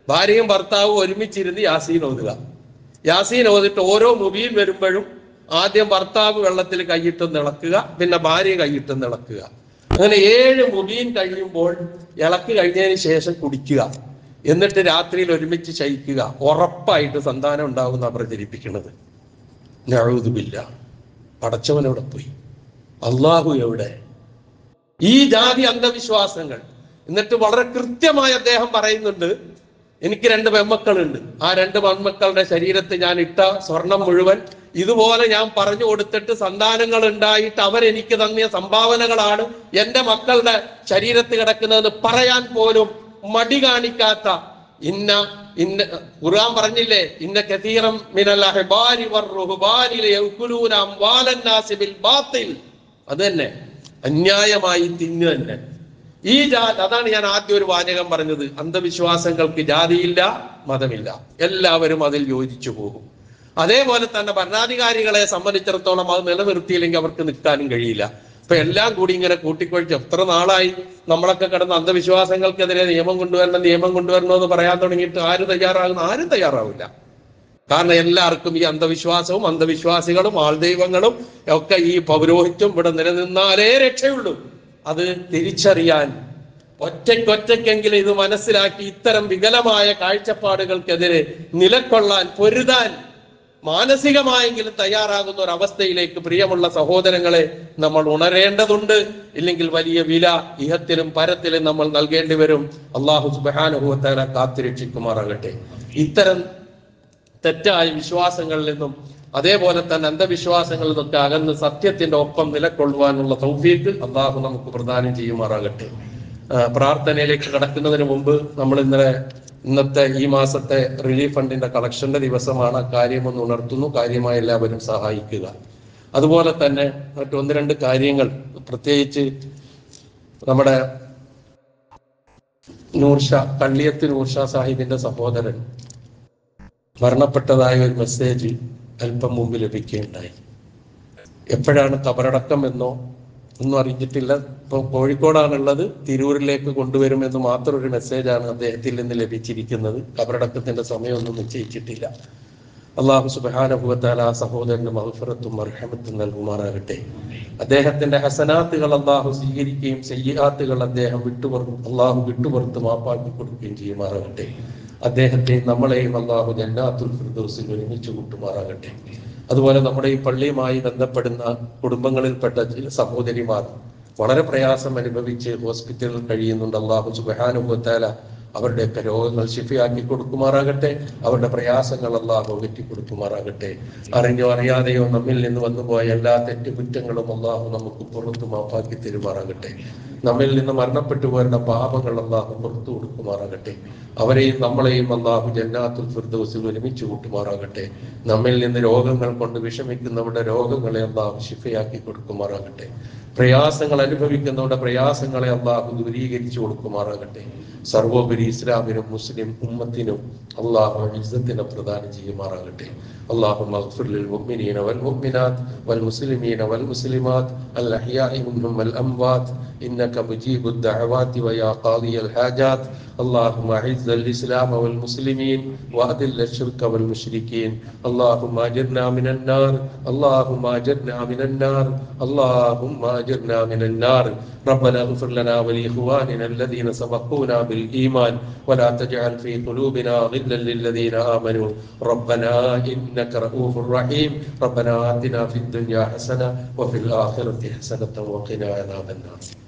Speaker 1: ഭാര്യയും ഭർത്താവും ഒരുമിച്ചിരുന്ന് യാസീൻ ഓതുക യാസീൻ ഓതിട്ട് ഓരോ മുബീൻ വരുമ്പോഴും ആദ്യം ഭർത്താവ് വെള്ളത്തിൽ കൈയിട്ട് ഇളക്കുക പിന്നെ ഭാര്യ കൈയിട്ട് ഇളക്കുക അങ്ങനെ ഏഴ് മുബീൻ കഴിയുമ്പോൾ ഇളക്ക് കഴിഞ്ഞതിന് ശേഷം കുടിക്കുക എന്നിട്ട് രാത്രിയിൽ ഒരുമിച്ച് ശയിക്കുക ഉറപ്പായിട്ട് സന്താനം ഉണ്ടാകുന്ന പ്രചരിപ്പിക്കുന്നത് ഞാഴുതുമില്ല പടച്ചവൻ എവിടെ പോയി അള്ളാഹു എവിടെ ഈ ജാതി അന്ധവിശ്വാസങ്ങൾ എന്നിട്ട് വളരെ കൃത്യമായി അദ്ദേഹം പറയുന്നുണ്ട് എനിക്ക് രണ്ട് പെൺമക്കളുണ്ട് ആ രണ്ട് പെൺമക്കളുടെ ശരീരത്തിൽ ഞാൻ ഇട്ട സ്വർണം മുഴുവൻ ഇതുപോലെ ഞാൻ പറഞ്ഞു കൊടുത്തിട്ട് സന്താനങ്ങൾ ഉണ്ടായിട്ട് അവരെനിക്ക് തന്നിയ സംഭാവനകളാണ് എന്റെ മക്കളുടെ ശരീരത്തിൽ കിടക്കുന്നതെന്ന് പറയാൻ പോലും മടി കാണിക്കാത്ത ഇന്ന ഇന്ന ഖുർആൻ പറഞ്ഞില്ലേ ഇന്ന കതീറം മിനൽ അഹ്ബാരി വർ-റുഹ്ബാനി ലയഅ്കുലൂന അംവാലൻ നാസി ബിൽ ബാത്തിൽ അത് തന്നെ അന്യായമായി തിന്നു തന്നെ ഈ ജാ അതാണ് ഞാൻ ആദ്യം ഒരു വാചകം പറഞ്ഞത് അന്ധവിശ്വാസങ്ങൾക്ക് ജാതിയില്ല മതമില്ല എല്ലാവരും അതിൽ യോജിച്ചു പോകും അതേപോലെ തന്നെ ഭരണാധികാരികളെ സംബന്ധിച്ചിടത്തോളം അത് നിലനിർത്തിയില്ലെങ്കിൽ അവർക്ക് നിൽക്കാനും കഴിയില്ല ഇപ്പൊ എല്ലാം കൂടി ഇങ്ങനെ കൂട്ടിക്കൊഴിച്ച് എത്ര നാളായി നമ്മളൊക്കെ കിടന്ന് അന്ധവിശ്വാസങ്ങൾക്കെതിരെ നിയമം കൊണ്ടുവരണം നിയമം കൊണ്ടുവരണം എന്ന് പറയാൻ തുടങ്ങിയിട്ട് ആര് തയ്യാറാകുന്നു ആരും തയ്യാറാവില്ല കാരണം എല്ലാവർക്കും ഈ അന്ധവിശ്വാസവും അന്ധവിശ്വാസികളും ആൾദൈവങ്ങളും ഒക്കെ ഈ പൗരോഹിത്യം ഇവിടെ നിലനിന്നാലേ രക്ഷയുള്ളൂ അത് തിരിച്ചറിയാൻ ഒറ്റയ്ക്കൊറ്റയ്ക്കെങ്കിലും ഇത് മനസ്സിലാക്കി ഇത്തരം വികലമായ കാഴ്ചപ്പാടുകൾക്കെതിരെ നിലക്കൊള്ളാൻ പൊരുതാൻ മാനസികമായെങ്കിലും തയ്യാറാകുന്ന ഒരു അവസ്ഥയിലേക്ക് പ്രിയമുള്ള സഹോദരങ്ങളെ നമ്മൾ ഉണരേണ്ടതുണ്ട് ഇല്ലെങ്കിൽ വലിയ വില ഇഹത്തിലും പരത്തിലും നമ്മൾ നൽകേണ്ടി വരും അള്ളാഹു സുബാനുഭവത്തേല കാത്തുരക്ഷിക്കുമാറാകട്ടെ ഇത്തരം തെറ്റായ വിശ്വാസങ്ങളിൽ നിന്നും അതേപോലെ തന്നെ അന്ധവിശ്വാസങ്ങളിൽ നിന്നൊക്കെ അകന്ന് സത്യത്തിന്റെ ഒപ്പം നിലകൊള്ളുവാനുള്ള തൗഫീക്ക് അള്ളാഹു നമുക്ക് പ്രദാനം ചെയ്യുമാറാകട്ടെ ആ, പ്രാർത്ഥനയിലേക്ക് കടക്കുന്നതിന് മുമ്പ് നമ്മൾ ഇന്നലെ ഇന്നത്തെ ഈ മാസത്തെ റിലീഫ് ഫണ്ടിന്റെ കളക്ഷന്റെ ദിവസമാണ് കാര്യമൊന്ന് ഉണർത്തുന്നു കാര്യമായി എല്ലാവരും സഹായിക്കുക അതുപോലെ തന്നെ മറ്റൊന്ന് രണ്ട് കാര്യങ്ങൾ പ്രത്യേകിച്ച് നമ്മുടെ നൂർഷ കള്ളിയത്ത് നൂർഷ സാഹിബിന്റെ സഹോദരൻ മരണപ്പെട്ടതായ ഒരു മെസ്സേജ് അല്പം മുമ്പ് ലഭിക്കുകയുണ്ടായി എപ്പോഴാണ് കബറടക്കം എന്നോ ഒന്നും അറിഞ്ഞിട്ടില്ല ഇപ്പൊ കോഴിക്കോടാണുള്ളത് തിരൂരിലേക്ക് കൊണ്ടുവരുമെന്ന് മാത്രം ഒരു മെസ്സേജാണ് അദ്ദേഹത്തിൽ നിന്ന് ലഭിച്ചിരിക്കുന്നത് കബറടക്കത്തിന്റെ സമയമൊന്നും നിശ്ചയിച്ചിട്ടില്ല അള്ളാഹു സുബാനുഭവത്താൽ ആ സഹോദരന് മഹഫറത്തും മർഹമത്തും നൽകുമാറാകട്ടെ അദ്ദേഹത്തിന്റെ ഹസനാത്തുകൾ അള്ളാഹു സ്വീകരിക്കുകയും സയ്യാത്തുകൾ അദ്ദേഹം വിട്ടുപുറത്തും അള്ളാഹു വിട്ടുപുറത്ത് മാപ്പാക്കി കൊടുക്കുകയും ചെയ്യുമാറാകട്ടെ അദ്ദേഹത്തെയും നമ്മളെയും അള്ളാഹു ജന്നാത്തുൽ ഫിർദൗസിൽ ഒരുമിച്ച് കൂട്ടുമാറാകട്ടെ അതുപോലെ നമ്മുടെ ഈ പള്ളിയുമായി ബന്ധപ്പെടുന്ന കുടുംബങ്ങളിൽപ്പെട്ട ചില സഹോദരിമാർ വളരെ പ്രയാസം അനുഭവിച്ച് ഹോസ്പിറ്റലിൽ കഴിയുന്നുണ്ട് അള്ളാഹു സുബാനുഭവത്താല അവരുടെയൊക്കെ രോഗങ്ങൾ ശിഫയാക്കി കൊടുക്കുമാറാകട്ടെ അവരുടെ പ്രയാസങ്ങൾ അള്ളാഹു അകറ്റി കൊടുക്കുമാറാകട്ടെ അറിഞ്ഞോ അറിയാതെയോ നമ്മിൽ നിന്ന് വന്നുപോയ എല്ലാ തെറ്റുകുറ്റങ്ങളും അള്ളാഹു നമുക്ക് പുറത്തു മാപ്പാക്കി തരുമാറാകട്ടെ നമ്മിൽ നിന്ന് മരണപ്പെട്ടു പോരുന്ന പാപങ്ങൾ അള്ളാഹു പുറത്തു കൊടുക്കുമാറാകട്ടെ അവരെയും നമ്മളെയും അള്ളാഹു ജന്നാത്തുൽ ഫിർദൗസിൽ ഒരുമിച്ച് കൂട്ടുമാറാകട്ടെ നമ്മിൽ നിന്ന് രോഗങ്ങൾ കൊണ്ട് വിഷമിക്കുന്നവരുടെ രോഗങ്ങളെ അള്ളാഹു ശിഫയാക്കി കൊടുക്കുമാറാകട്ടെ പ്രയാസങ്ങൾ അനുഭവിക്കുന്നവരുടെ പ്രയാസങ്ങളെ അള്ളാഹു ദൂരീകരിച്ചു കൊടുക്കുമാറാകട്ടെ സർവോപരി ഇസ്ലാമിനും മുസ്ലിം ഉമ്മത്തിനും അള്ളാഹു ഇസ്സത്തിനെ പ്രദാനം ചെയ്യുമാറാകട്ടെ അള്ളാഹു മഗ്ഫിർ ലിൽ മുഅ്മിനീന വൽ മുഅ്മിനാത്ത് വൽ മുസ്ലിമീന വൽ മുസ്ലിമാത്ത് അൽ അഹ്യാഇ മിൻഹും വൽ അംവാത്ത് إنك مجيب الدعوات ويا قاضي الحاجات اللهم أعز الإسلام والمسلمين وأذل الشرك والمشركين اللهم أجرنا من النار اللهم أجرنا من النار اللهم أجرنا من النار ربنا اغفر لنا ولإخواننا الذين سبقونا بالإيمان ولا تجعل في قلوبنا غلا للذين آمنوا ربنا إنك رؤوف رحيم ربنا آتنا في الدنيا حسنة وفي الآخرة حسنة وقنا عذاب النار